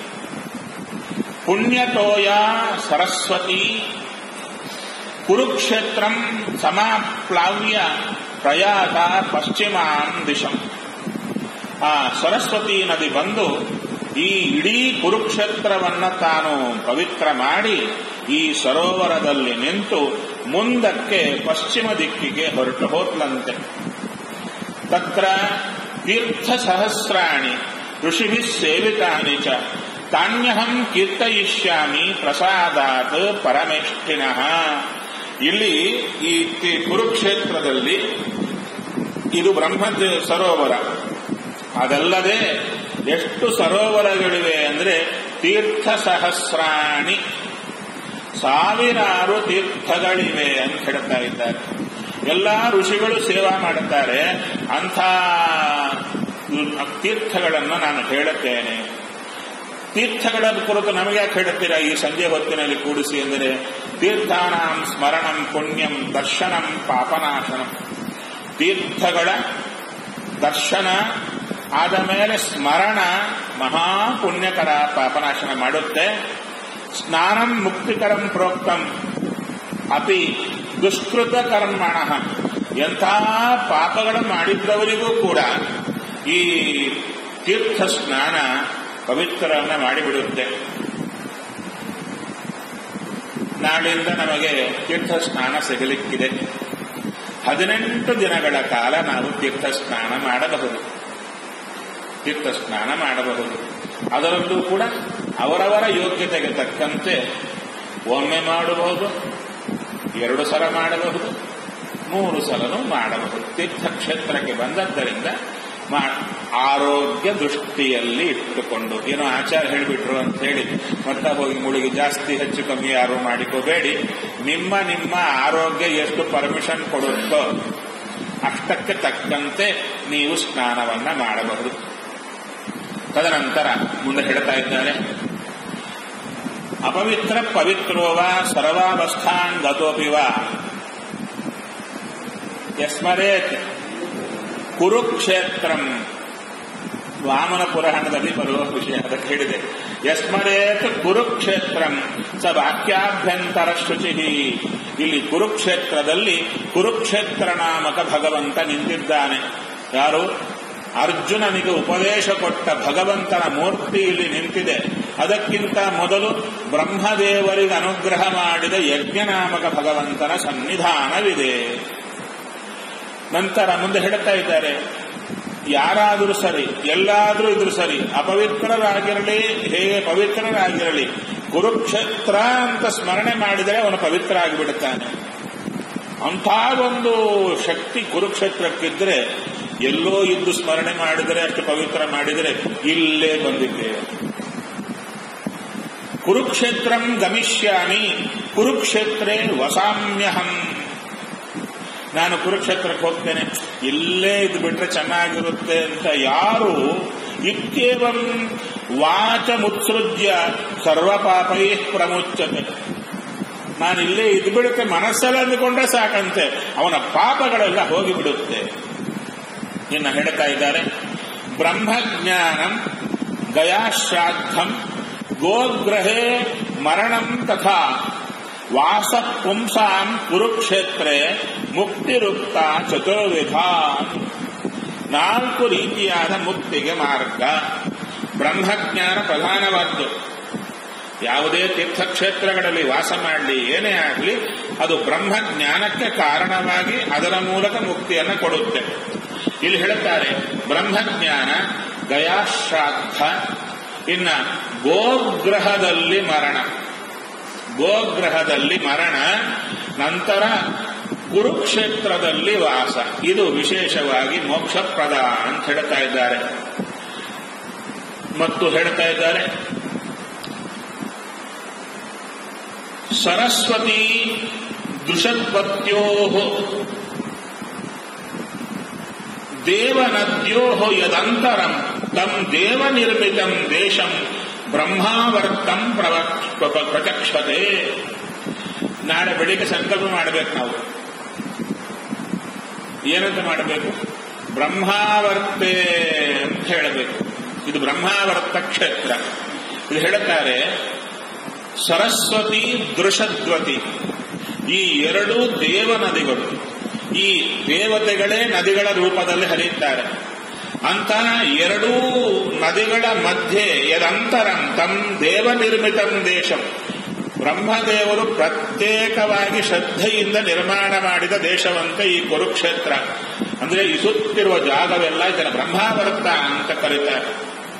ಪುಣ್ಯತೋಯ ಸರಸ್ವತಿ ಕುರುಕ್ಷೇತ್ರಂ ಸಮಾಪ್ಲಾವ್ಯ ಪ್ರಯಾತ ಪಶ್ಚಿಮಾನ್ ದಿಶಂ ಆ ಸರಸ್ವತಿ ನದಿ ಬಂದು ಈ ಇಡೀ ಕುರುಕ್ಷೇತ್ರವನ್ನ ತಾನು ಪವಿತ್ರ ಮಾಡಿ ಈ ಸರೋವರದಲ್ಲಿ ನಿಂತು ಮುಂದಕ್ಕೆ ಪಶ್ಚಿಮ ದಿಕ್ಕಿಗೆ ಹೊರಟು ಹೋದ್ಲಂತೆ ತತ್ರ ತೀರ್ಥ ಸಹಸ್ರಾಣಿ ಋಷಿಭಿ ಸೇವಿತಾನಿ ಚ ತಾನ್ಯಹಂ ಕೀರ್ತಯಿಷ್ಯಾಮಿ ಪ್ರಸಾದಾತ್ ಪರಮೇಷ್ಠಿನಃ ಇಲ್ಲಿ ಈ ತಿ- ಕುರುಕ್ಷೇತ್ರದಲ್ಲಿ ಇದು ಬ್ರಹ್ಮ ಸರೋವರ ಅದಲ್ಲದೆ ಎಷ್ಟು ಸರೋವರಗಳಿವೆ ಅಂದ್ರೆ ತೀರ್ಥ ಸಹಸ್ರಾಣಿ ಸಾವಿರಾರು ತೀರ್ಥಗಳಿವೆ ಅಂತ ಹೇಳ್ತಾ ಇದ್ದಾರೆ ಎಲ್ಲಾ ಋಷಿಗಳು ಸೇವಾ ಮಾಡುತ್ತಾರೆ ಅಂಥ ತೀರ್ಥಗಳನ್ನು ನಾನು ಹೇಳುತ್ತೇನೆ ತೀರ್ಥಗಳ ಕುರಿತು ನಮಗೆ ಯಾಕೆ ಹೇಳುತ್ತೀರಾ ಈ ಸಂಜೆ ಹೊತ್ತಿನಲ್ಲಿ ಕೂಡಿಸಿ ಎಂದರೆ ತೀರ್ಥಾನಾಂ ಸ್ಮರಣಂ ಪುಣ್ಯಂ ದರ್ಶನಂ ಪಾಪನಾಶನಂ ತೀರ್ಥಗಳ ದರ್ಶನ ಆದ ಮೇಲೆ ಸ್ಮರಣ ಮಹಾಪುಣ್ಯಕರ ಪಾಪನಾಶನ ಮಾಡುತ್ತೆ ಸ್ನಾನಂ ಮುಕ್ತಿಕರಂ ಪ್ರೋಕ್ತಂ ಅಪಿ ದುಷ್ಕೃತ ಕರ್ಮಣ ಎಂಥ ಪಾಪಗಳು ಮಾಡಿದ್ದವರಿಗೂ ಕೂಡ ಈ ತೀರ್ಥ ಸ್ನಾನ ಪವಿತ್ರವನ್ನ ಮಾಡಿಬಿಡುತ್ತೆ ನಾಳಿಂದ ನಮಗೆ ತೀರ್ಥ ಸ್ನಾನ ಸಿಗಲಿಕ್ಕಿದೆ ಹದಿನೆಂಟು ದಿನಗಳ ಕಾಲ ನಾವು ತೀರ್ಥ ಸ್ನಾನ ಮಾಡಬಹುದು ತೀರ್ಥ ಸ್ನಾನ ಮಾಡಬಹುದು ಅದರಲ್ಲೂ ಕೂಡ ಅವರವರ ಯೋಗ್ಯತೆಗೆ ತಕ್ಕಂತೆ ಒಮ್ಮೆ ಮಾಡಬಹುದು ಎರಡು ಸಲ ಮಾಡಬಹುದು ಮೂರು ಸಲನೂ ಮಾಡಬಹುದು ತೀರ್ಥಕ್ಷೇತ್ರಕ್ಕೆ ಬಂದದ್ದರಿಂದ ಮಾ- ಆರೋಗ್ಯ ದೃಷ್ಟಿಯಲ್ಲಿ ಇಟ್ಟುಕೊಂಡು ಏನೋ ಆಚಾರ ಹೇಳಿಬಿಟ್ರು ಅಂತ ಹೇಳಿ ಮತ್ತೆ ಹೋಗಿ ಮುಳುಗಿ ಜಾಸ್ತಿ ಹೆಚ್ಚು ಕಮ್ಮಿ ಯಾರು ಮಾಡಿಕೋಬೇಡಿ ನಿಮ್ಮ ನಿಮ್ಮ ಆರೋಗ್ಯ ಎಷ್ಟು ಪರ್ಮಿಷನ್ ಕೊಡುತ್ತೋ ಅಷ್ಟಕ್ಕೆ ತಕ್ಕಂತೆ ನೀವು ಸ್ನಾನವನ್ನ ಮಾಡಬಹುದು ತದನಂತರ ಮುಂದೆ ಹೇಳ್ತಾ ಇದ್ದಾರೆ ಅಪವಿತ್ರ ಪವಿತ್ರೋವ ಸರ್ವಾವಸ್ಥಾನ್ ಗತೋಪಿ ವಾ ಯಸ್ಮರೇತ್ ಕುರುಕ್ಷೇತ್ರಂ ವಾಮನ ಪುರಾಣದಲ್ಲಿ ಬರುವ ವಿಷಯ ಅದಕ್ಕೆ ಹೇಳಿದೆ ಯಸ್ಮರೇತ್ ಕುರುಕ್ಷೇತ್ರಂ ಸ ವಾಕ್ಯಾಭ್ಯಂತರ ಶುಚಿ ಇಲ್ಲಿ ಕುರುಕ್ಷೇತ್ರದಲ್ಲಿ ಕುರುಕ್ಷೇತ್ರ ನಾಮಕ ಭಗವಂತ ನಿಂತಿದ್ದಾನೆ ಯಾರು ಅರ್ಜುನನಿಗೆ ಉಪದೇಶ ಕೊಟ್ಟ ಭಗವಂತನ ಮೂರ್ತಿ ಇಲ್ಲಿ ನಿಂತಿದೆ ಅದಕ್ಕಿಂತ ಮೊದಲು ಬ್ರಹ್ಮದೇವರಿಗೆ ಅನುಗ್ರಹ ಮಾಡಿದ ಯಜ್ಞನಾಮಕ ಭಗವಂತನ ಸನ್ನಿಧಾನವಿದೆ ನಂತರ ಮುಂದೆ ಹೇಳ್ತಾ ಇದ್ದಾರೆ ಯಾರಾದರೂ ಸರಿ ಎಲ್ಲಾದರೂ ಇದ್ರು ಸರಿ ಅಪವಿತ್ರರಾಗಿರಲಿ ಹೇಗೆ ಪವಿತ್ರರಾಗಿರಲಿ ಕುರುಕ್ಷೇತ್ರ ಅಂತ ಸ್ಮರಣೆ ಮಾಡಿದರೆ ಅವನು ಪವಿತ್ರ ಆಗಿಬಿಡುತ್ತಾನೆ ಅಂಥ ಒಂದು ಶಕ್ತಿ ಕುರುಕ್ಷೇತ್ರಕ್ಕಿದ್ರೆ ಎಲ್ಲೋ ಇದ್ದು ಸ್ಮರಣೆ ಮಾಡಿದರೆ ಅಷ್ಟು ಪವಿತ್ರ ಮಾಡಿದರೆ ಇಲ್ಲೇ ಬಂದಿದ್ದೇವೆ ಕುರುಕ್ಷೇತ್ರಂ ಗಮಿಷ್ಯಾಮಿ ಕುರುಕ್ಷೇತ್ರೇ ವಸಾಮ್ಯಹಂ ನಾನು ಕುರುಕ್ಷೇತ್ರಕ್ಕೆ ಹೋಗ್ತೇನೆ ಇಲ್ಲೇ ಇದು ಬಿಟ್ರೆ ಚೆನ್ನಾಗಿರುತ್ತೆ ಅಂತ ಯಾರು ಇತ್ಯೇವಂ ವಾಚ ಮುತ್ಸೃಜ್ಯ ಸರ್ವ ಪಾಪೈ ಪ್ರಮುಚ್ಚತೆ ನಾನು ಇಲ್ಲೇ ಇದು ಬಿಡುತ್ತೆ ಮನಸ್ಸಲ್ಲಿ ಅಂದುಕೊಂಡ್ರೆ ಸಾಕಂತೆ ಅವನ ಪಾಪಗಳೆಲ್ಲ ಹೋಗಿಬಿಡುತ್ತೆ ಇನ್ನು ಹೇಳ್ತಾ ಇದ್ದಾರೆ ಬ್ರಹ್ಮಜ್ಞಾನಂ ಗಯಾಶ್ರಾದ್ದಂ ಗೋಗ್ರಹೇ ಮರಣಂ ತಥಾ ವಾಸ ಪುಂಸಾಂ ಕುರುಕ್ಷೇತ್ರೇ ಮುಕ್ತಿರುಕ್ತ ಚತುರ್ವಿಧ ನಾಲ್ಕು ರೀತಿಯಾದ ಮುಕ್ತಿಗೆ ಮಾರ್ಗ ಬ್ರಹ್ಮಜ್ಞಾನ ಪ್ರಧಾನವಾದ್ದು ಯಾವುದೇ ತೀರ್ಥಕ್ಷೇತ್ರಗಳಲ್ಲಿ ವಾಸ ಮಾಡಲಿ ಏನೇ ಆಗಲಿ ಅದು ಬ್ರಹ್ಮಜ್ಞಾನಕ್ಕೆ ಕಾರಣವಾಗಿ ಅದರ ಮೂಲಕ ಮುಕ್ತಿಯನ್ನು ಕೊಡುತ್ತೆ ಇಲ್ಲಿ ಹೇಳುತ್ತಾರೆ ಬ್ರಹ್ಮಜ್ಞಾನ ಗಯಾಶ್ರಾದ್ದ ಇನ್ನ ಗೋಗ್ರಹದಲ್ಲಿ ಮರಣ ಗೋಗ್ರಹದಲ್ಲಿ ಮರಣ ನಂತರ ಕುರುಕ್ಷೇತ್ರದಲ್ಲಿ ವಾಸ ಇದು ವಿಶೇಷವಾಗಿ ಮೋಕ್ಷಪ್ರದ ಅಂತ ಹೇಳ್ತಾ ಇದ್ದಾರೆ ಮತ್ತು ಹೇಳ್ತಾ ಇದ್ದಾರೆ ಸರಸ್ವತಿ ದೃಷತ್ಪತ್ಯೋ ದೇವನದ್ಯೋ ಯದಂತರಂ ತಂ ದೇವ ನಿರ್ಮಿತಂ ದೇಶಂ ಬ್ರಹ್ಮಾವರ್ತಂ ಪ್ರವ ಪ್ರಚಕ್ಷತೆ ನಾಳೆ ಬೆಳಿಗ್ಗೆ ಸಂಕಲ್ಪ ಮಾಡಬೇಕು ನಾವು ಏನಂತ ಮಾಡಬೇಕು ಬ್ರಹ್ಮಾವರ್ತೆ ಅಂತ ಹೇಳಬೇಕು ಇದು ಬ್ರಹ್ಮಾವರ್ತ ಕ್ಷೇತ್ರ ಇದು ಹೇಳುತ್ತಾರೆ ಸರಸ್ವತಿ ದೃಷದ್ವತಿ ಈ ಎರಡೂ ದೇವ ನದಿಗಳು ಈ ದೇವತೆಗಳೇ ನದಿಗಳ ರೂಪದಲ್ಲಿ ಹರಿಯುತ್ತಾರೆ ಅಂತ ಎರಡೂ ನದಿಗಳ ಮಧ್ಯೆ ಯದಂತರಂ ತಂ ದೇವ ನಿರ್ಮಿತಂ ದೇಶಂ ಬ್ರಹ್ಮದೇವರು ಪ್ರತ್ಯೇಕವಾಗಿ ಶ್ರದ್ಧೆಯಿಂದ ನಿರ್ಮಾಣ ಮಾಡಿದ ದೇಶವಂತೆ ಈ ಕುರುಕ್ಷೇತ್ರ ಅಂದ್ರೆ ಈ ಸುತ್ತಿರುವ ಜಾಗವೆಲ್ಲ ಇದನ್ನು ಬ್ರಹ್ಮಾವರ್ತ ಅಂತ ಕರೀತಾರೆ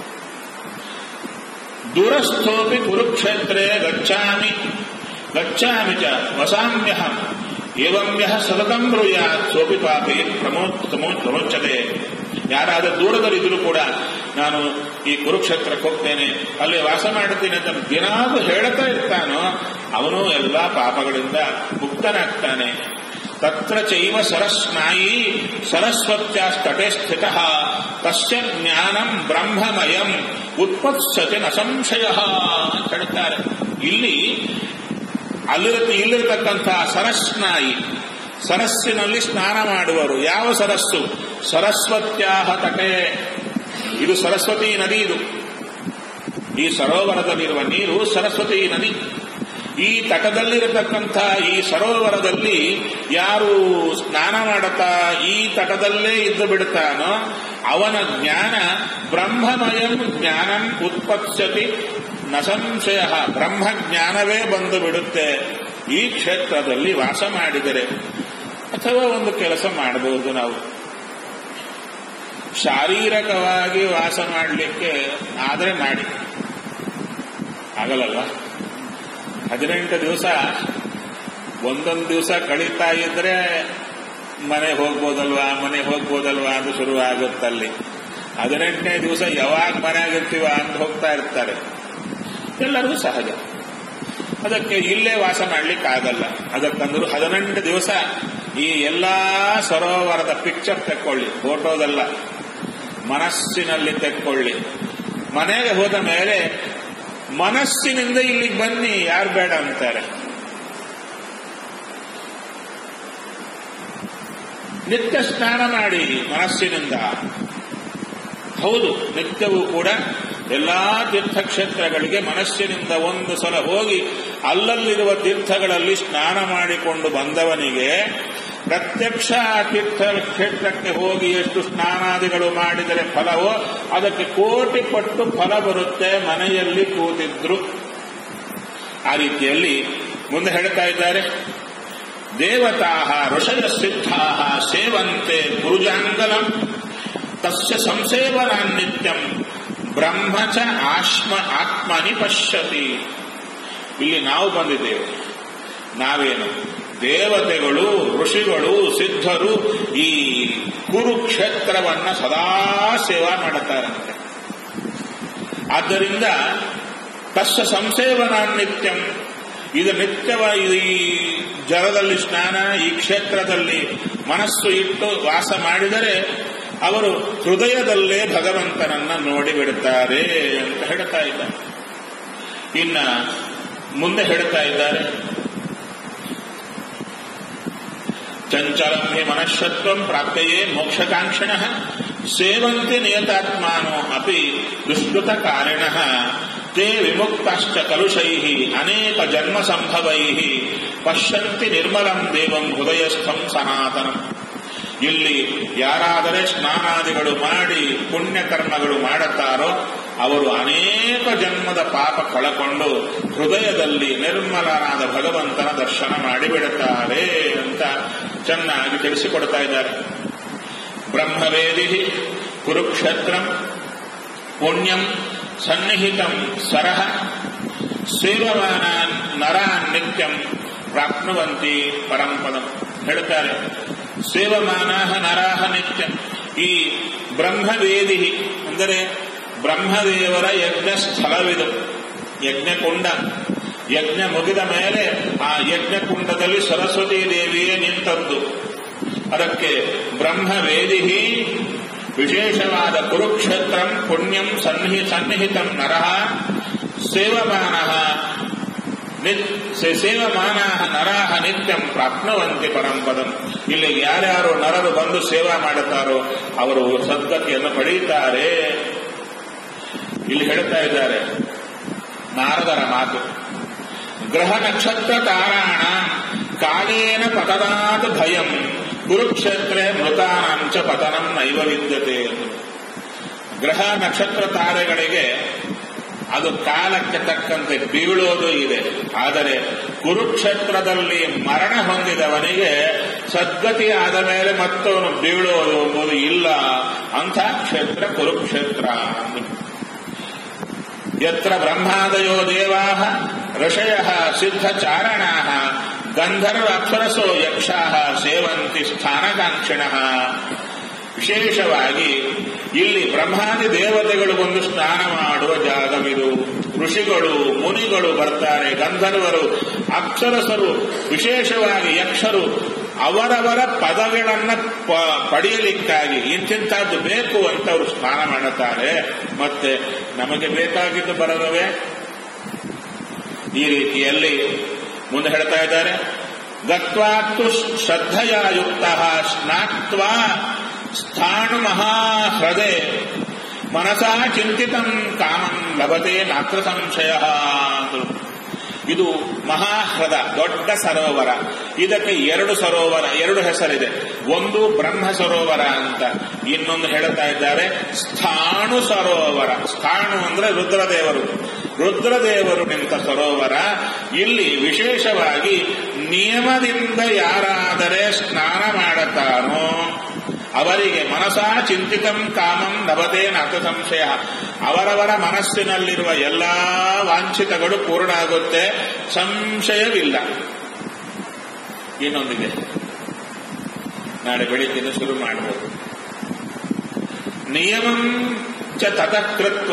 ದೂರಸ್ಥೋಪಿ ಕುರುಕ್ಷೇತ್ರೇ ಗಚ್ಚಾಮಿ ಗಚ್ಚಾಮಿ ಚ ವಸಾಮ್ಯಹಂ ಏವಮ್ಯಹ ಸತತಂ ಬ್ರೂಯಾತ್ ಸೋಪಿ ಪಾಪಿ ಪ್ರಮೋ ಪ್ರಮೋ ಪ್ರಮೋಚತೆ ಯಾರಾದರೂ ದೂರದಲ್ಲಿದ್ದರೂ ಕೂಡ ನಾನು ಈ ಕುರುಕ್ಷೇತ್ರಕ್ಕೆ ಹೋಗ್ತೇನೆ ಅಲ್ಲಿ ವಾಸ ಮಾಡುತ್ತೇನೆ ಅಂತ ದಿನಾಗೂ ಹೇಳ್ತಾ ಇರ್ತಾನೋ ಅವನು ಎಲ್ಲಾ ಪಾಪಗಳಿಂದ ಮುಕ್ತನಾಗ್ತಾನೆ ತತ್ರ ಚೈವ ಸರಸ್ನಾಯಿ ಸರಸ್ವತ್ಯಾಸ್ತಟೆ ಸ್ಥಿತ ತಸ್ಯ ಜ್ಞಾನಂ ಬ್ರಹ್ಮಮಯಂ ಉತ್ಪತ್ಸತೆ ನ ಸಂಶಯ ಅಂತ ಹೇಳ್ತಾರೆ ಇಲ್ಲಿ ಅಲ್ಲಿರತ್ತ ಇಲ್ಲಿರತಕ್ಕಂತಹ ಸರಸ್ನಾಯಿ ಸರಸ್ಸಿನಲ್ಲಿ ಸ್ನಾನ ಮಾಡುವರು ಯಾವ ಸರಸ್ಸು ಸರಸ್ವತ್ಯಾಹ ತಟೆ ಇದು ಸರಸ್ವತಿ ನದಿ ಇದು ಈ ಸರೋವರದಲ್ಲಿರುವ ನೀರು ಸರಸ್ವತಿ ನದಿ ಈ ತಟದಲ್ಲಿರತಕ್ಕಂಥ ಈ ಸರೋವರದಲ್ಲಿ ಯಾರು ಸ್ನಾನ ಮಾಡುತ್ತಾ ಈ ತಟದಲ್ಲೇ ಇದ್ದು ಬಿಡ್ತಾನೋ ಅವನ ಜ್ಞಾನ ಬ್ರಹ್ಮಮಯಂ ಜ್ಞಾನಂ ಉತ್ಪತ್ಸತಿ ನ ಸಂಶಯ ಬ್ರಹ್ಮಜ್ಞಾನವೇ ಬಂದು ಬಿಡುತ್ತೆ ಈ ಕ್ಷೇತ್ರದಲ್ಲಿ ವಾಸ ಮಾಡಿದರೆ ಅಥವಾ ಒಂದು ಕೆಲಸ ಮಾಡಬಹುದು ನಾವು ಶಾರೀರಿಕವಾಗಿ ವಾಸ ಮಾಡಲಿಕ್ಕೆ ಆದರೆ ಮಾಡಿ ಆಗಲ್ಲಲ್ವಾ ಹದಿನೆಂಟು ದಿವಸ ಒಂದೊಂದು ದಿವಸ ಕಳೀತಾ ಇದ್ರೆ ಮನೆ ಹೋಗ್ಬೋದಲ್ವಾ ಮನೆ ಹೋಗ್ಬೋದಲ್ವಾ ಅಂತ ಶುರು ಆಗುತ್ತಲ್ಲಿ ಹದಿನೆಂಟನೇ ದಿವಸ ಯಾವಾಗ ಮನೆಯಾಗಿರ್ತೀವ ಅಂತ ಹೋಗ್ತಾ ಇರ್ತಾರೆ ಎಲ್ಲರಿಗೂ ಸಹಜ ಅದಕ್ಕೆ ಇಲ್ಲೇ ವಾಸ ಮಾಡ್ಲಿಕ್ಕೆ ಆಗಲ್ಲ ಅದಕ್ಕಂದ್ರು ಹದಿನೆಂಟು ದಿವಸ ಈ ಎಲ್ಲಾ ಸರೋವರದ ಪಿಕ್ಚರ್ ತೆಕ್ಕೊಳ್ಳಿ ಫೋಟೋದಲ್ಲ ಮನಸ್ಸಿನಲ್ಲಿ ತೆಕ್ಕೊಳ್ಳಿ ಮನೆಗೆ ಹೋದ ಮೇಲೆ ಮನಸ್ಸಿನಿಂದ ಇಲ್ಲಿಗೆ ಬನ್ನಿ ಯಾರು ಬೇಡ ಅಂತಾರೆ ನಿತ್ಯ ಸ್ನಾನ ಮಾಡಿ ಮನಸ್ಸಿನಿಂದ ಹೌದು ನಿತ್ಯವೂ ಕೂಡ ಎಲ್ಲಾ ತೀರ್ಥಕ್ಷೇತ್ರಗಳಿಗೆ ಮನಸ್ಸಿನಿಂದ ಒಂದು ಸಲ ಹೋಗಿ ಅಲ್ಲಲ್ಲಿರುವ ತೀರ್ಥಗಳಲ್ಲಿ ಸ್ನಾನ ಮಾಡಿಕೊಂಡು ಬಂದವನಿಗೆ ಪ್ರತ್ಯಕ್ಷ ತೀರ್ಥ ಕ್ಷೇತ್ರಕ್ಕೆ ಹೋಗಿ ಎಷ್ಟು ಸ್ನಾನಾದಿಗಳು ಮಾಡಿದರೆ ಫಲವೋ ಅದಕ್ಕೆ ಕೋಟಿ ಪಟ್ಟು ಫಲ ಬರುತ್ತೆ ಮನೆಯಲ್ಲಿ ಕೂತಿದ್ರು ಆ ರೀತಿಯಲ್ಲಿ ಮುಂದೆ ಹೇಳ್ತಾ ಇದ್ದಾರೆ ದೇವತಾ ಋಷಯ ಸಿದ್ಧಾ ಸೇವಂತೆ ಗುರುಜಾಂಗಲಂ ತಸ್ಯ ಸಂಸೇವನಾನ್ನಿತ್ಯಂ ಬ್ರಹ್ಮ ಚ ಆಶ್ಮ ಆತ್ಮನಿ ಪಶ್ಯತಿ ಇಲ್ಲಿ ನಾವು ಬಂದಿದ್ದೇವೆ ನಾವೇನು ದೇವತೆಗಳು ಋಷಿಗಳು ಸಿದ್ಧರು ಈ ಕುರುಕ್ಷೇತ್ರವನ್ನ ಸದಾ ಸೇವಾ ಮಾಡುತ್ತಾರಂತೆ ಆದ್ದರಿಂದ ತಸ್ಯ ಸಂಸೇವನಾನ್ನಿತ್ಯಂ ಇದು ನಿತ್ಯವಾಗಿ ಈ ಜಲದಲ್ಲಿ ಸ್ನಾನ ಈ ಕ್ಷೇತ್ರದಲ್ಲಿ ಮನಸ್ಸು ಇಟ್ಟು ವಾಸ ಮಾಡಿದರೆ ಅವರು ಹೃದಯದಲ್ಲೇ ಭಗವಂತನನ್ನ ನೋಡಿಬಿಡುತ್ತಾರೆ ಅಂತ ಹೇಳ್ತಾ ಇದ್ದಾರೆ ಇನ್ನ ಮುಂದೆ ಹೇಳ್ತಾ ಇದ್ದಾರೆ ಚಂಚಲಂ ಹಿ ಮನಃಶತ್ವಂ ಪ್ರಾಪ್ತೆಯೇ ಮೋಕ್ಷಕಾಂಕ್ಷಿಣ ಸೇವಂತಿ ನಿಯತಾತ್ಮಾನೋ ಅಪಿ ದುಷ್ಕೃತ ಕಾರಿಣ ತೇ ವಿಮುಕ್ತಾಶ್ಚ ಕಲುಷೈ ಅನೇಕ ಜನ್ಮ ಸಂಭವೈ ಪಶ್ಯಂತಿ ನಿರ್ಮಲಂ ದೇವಂ ಹೃದಯಸ್ಥಂ ಸನಾತನಂ ಇಲ್ಲಿ ಯಾರಾದರೆ ಸ್ನಾನಾದಿಗಳು ಮಾಡಿ ಪುಣ್ಯಕರ್ಮಗಳು ಮಾಡುತ್ತಾರೋ ಅವರು ಅನೇಕ ಜನ್ಮದ ಪಾಪ ಕಳಕೊಂಡು ಹೃದಯದಲ್ಲಿ ನಿರ್ಮಲನಾದ ಭಗವಂತನ ದರ್ಶನ ಮಾಡಿಬಿಡುತ್ತಾರೆ ಅಂತ ಚೆನ್ನಾಗಿ ತಿಳಿಸಿಕೊಡ್ತಾ ಇದ್ದಾರೆ ಬ್ರಹ್ಮವೇದಿ ಕುರುಕ್ಷೇತ್ರಂ ಪುಣ್ಯಂ ಸನ್ನಿಹಿತಂ ಸರಹ ಸೇವಮಾನ ನರಾನ್ ನಿತ್ಯಂ ಪ್ರಾಪ್ನುವಂತಿ ಪರಂಪದಂ ಹೇಳ್ತಾರೆ ಸೇವಮಾನ ನರಾಹ ನಿತ್ಯ ಈ ಬ್ರಹ್ಮವೇದಿ ಅಂದರೆ ಬ್ರಹ್ಮದೇವರ ಯಜ್ಞ ಸ್ಥಳವಿದು ಯಜ್ಞಕುಂಡ ಯಜ್ಞ ಮುಗಿದ ಮೇಲೆ ಆ ಯಜ್ಞಕುಂಡದಲ್ಲಿ ಸರಸ್ವತಿ ದೇವಿಯೇ ನಿಂತದ್ದು ಅದಕ್ಕೆ ಬ್ರಹ್ಮವೇದಿ ವಿಶೇಷವಾದ ಕುರುಕ್ಷೇತ್ರಂ ಪುಣ್ಯಂ ಸನ್ನಿಹಿ ಸನ್ನಿಹಿತಂ ನರಃ ಸೇವಮಾನ ಸೇವಮಾನ ನರಾಹ ನಿತ್ಯಂ ಪ್ರಾಪ್ನುವಂತೆ ಪರಂಪದಂ ಇಲ್ಲಿ ಯಾರ್ಯಾರು ನರರು ಬಂದು ಸೇವಾ ಮಾಡುತ್ತಾರೋ ಅವರು ಸದ್ಗತಿಯನ್ನು ಪಡೆಯುತ್ತಾರೆ ಇಲ್ಲಿ ಹೇಳ್ತಾ ಇದ್ದಾರೆ ನಾರದರ ಮಾತು ಗ್ರಹ ನಕ್ಷತ್ರ ತಾರಾಣ ಕಾಲೇನ ಪತನಾತ್ ಭಯಂ ಕುರುಕ್ಷೇತ್ರೆ ಮೃತಾನಾಂಚ ಪತನಂ ನೈವ ವಿದ್ಯತೆ ಗ್ರಹ ನಕ್ಷತ್ರ ತಾರೆಗಳಿಗೆ ಅದು ಕಾಲಕ್ಕೆ ತಕ್ಕಂತೆ ಬೀಳೋದು ಇದೆ ಆದರೆ ಕುರುಕ್ಷೇತ್ರದಲ್ಲಿ ಮರಣ ಹೊಂದಿದವನಿಗೆ ಸದ್ಗತಿ ಆದ ಮೇಲೆ ಮತ್ತವನು ಬೀಳೋದು ಎಂಬುದು ಇಲ್ಲ ಅಂಥ ಕ್ಷೇತ್ರ ಕುರುಕ್ಷೇತ್ರ ಯತ್ರ ಬ್ರಹ್ಮಾದಯೋ ದೇವಾ ಋಷಯ ಸಿದ್ಧಚಾರಣಾ ಗಂಧರ್ವ ಅಪ್ಸರಸೋ ಯಕ್ಷಾ ಸೇವಂತಿ ಸ್ಥಾನಕಾಂಕ್ಷಿಣ ವಿಶೇಷವಾಗಿ ಇಲ್ಲಿ ಬ್ರಹ್ಮಾದಿ ದೇವತೆಗಳು ಒಂದು ಸ್ನಾನ ಮಾಡುವ ಜಾಗವಿದು ಋಷಿಗಳು ಮುನಿಗಳು ಬರ್ತಾರೆ ಗಂಧರ್ವರು ಅಪ್ಸರಸರು ವಿಶೇಷವಾಗಿ ಯಕ್ಷರು ಅವರವರ ಪದಗಳನ್ನು ಪಡೆಯಲಿಕ್ಕಾಗಿ ಇಂತಿಂತಹದ್ದು ಬೇಕು ಅಂತ ಅವರು ಸ್ನಾನ ಮಾಡುತ್ತಾರೆ ಮತ್ತೆ ನಮಗೆ ಬೇಕಾಗಿದ್ದು ಬರದವೇ ಈ ರೀತಿಯಲ್ಲಿ ಮುಂದೆ ಹೇಳ್ತಾ ಇದ್ದಾರೆ ಗತ್ವಾತ್ತು ಶ್ರದ್ಧೆಯುಕ್ತ ಸ್ನಾತ್ವಾ ಸ್ಥಾಣು ಮಹಾಹೃದೆ ಮನಸಾ ಚಿಂತಿತಂ ಕಾಮಂ ಲಭತೆ ನಾತ್ರ ಸಂಶಯ ಇದು ಮಹಾಹೃದ ದೊಡ್ಡ ಸರೋವರ ಇದಕ್ಕೆ ಎರಡು ಸರೋವರ ಎರಡು ಹೆಸರಿದೆ ಒಂದು ಬ್ರಹ್ಮ ಸರೋವರ ಅಂತ ಇನ್ನೊಂದು ಹೇಳ್ತಾ ಇದ್ದಾರೆ ಸ್ಥಾಣು ಸರೋವರ ಸ್ಥಾಣು ಅಂದ್ರೆ ರುದ್ರದೇವರು ರುದ್ರದೇವರು ನಿಂತ ಸರೋವರ ಇಲ್ಲಿ ವಿಶೇಷವಾಗಿ ನಿಯಮದಿಂದ ಯಾರಾದರೆ ಸ್ನಾನ ಮಾಡುತ್ತಾನೋ ಅವರಿಗೆ ಮನಸಾ ಚಿಂತಿತಂ ಕಾಮಂ ನಭತೆ ನಾಥ ಸಂಶಯ ಅವರವರ ಮನಸ್ಸಿನಲ್ಲಿರುವ ಎಲ್ಲಾ ವಾಂಛಿತಗಳು ಪೂರ್ಣ ಆಗುತ್ತೆ ಸಂಶಯವಿಲ್ಲ ಇನ್ನೊಂದಿದೆ ನಾಳೆ ಬೆಳಿಗ್ಗೆ ಶುರು ಮಾಡಬಹುದು ನಿಯಮಂ ಚ ತತಕೃತ್ವ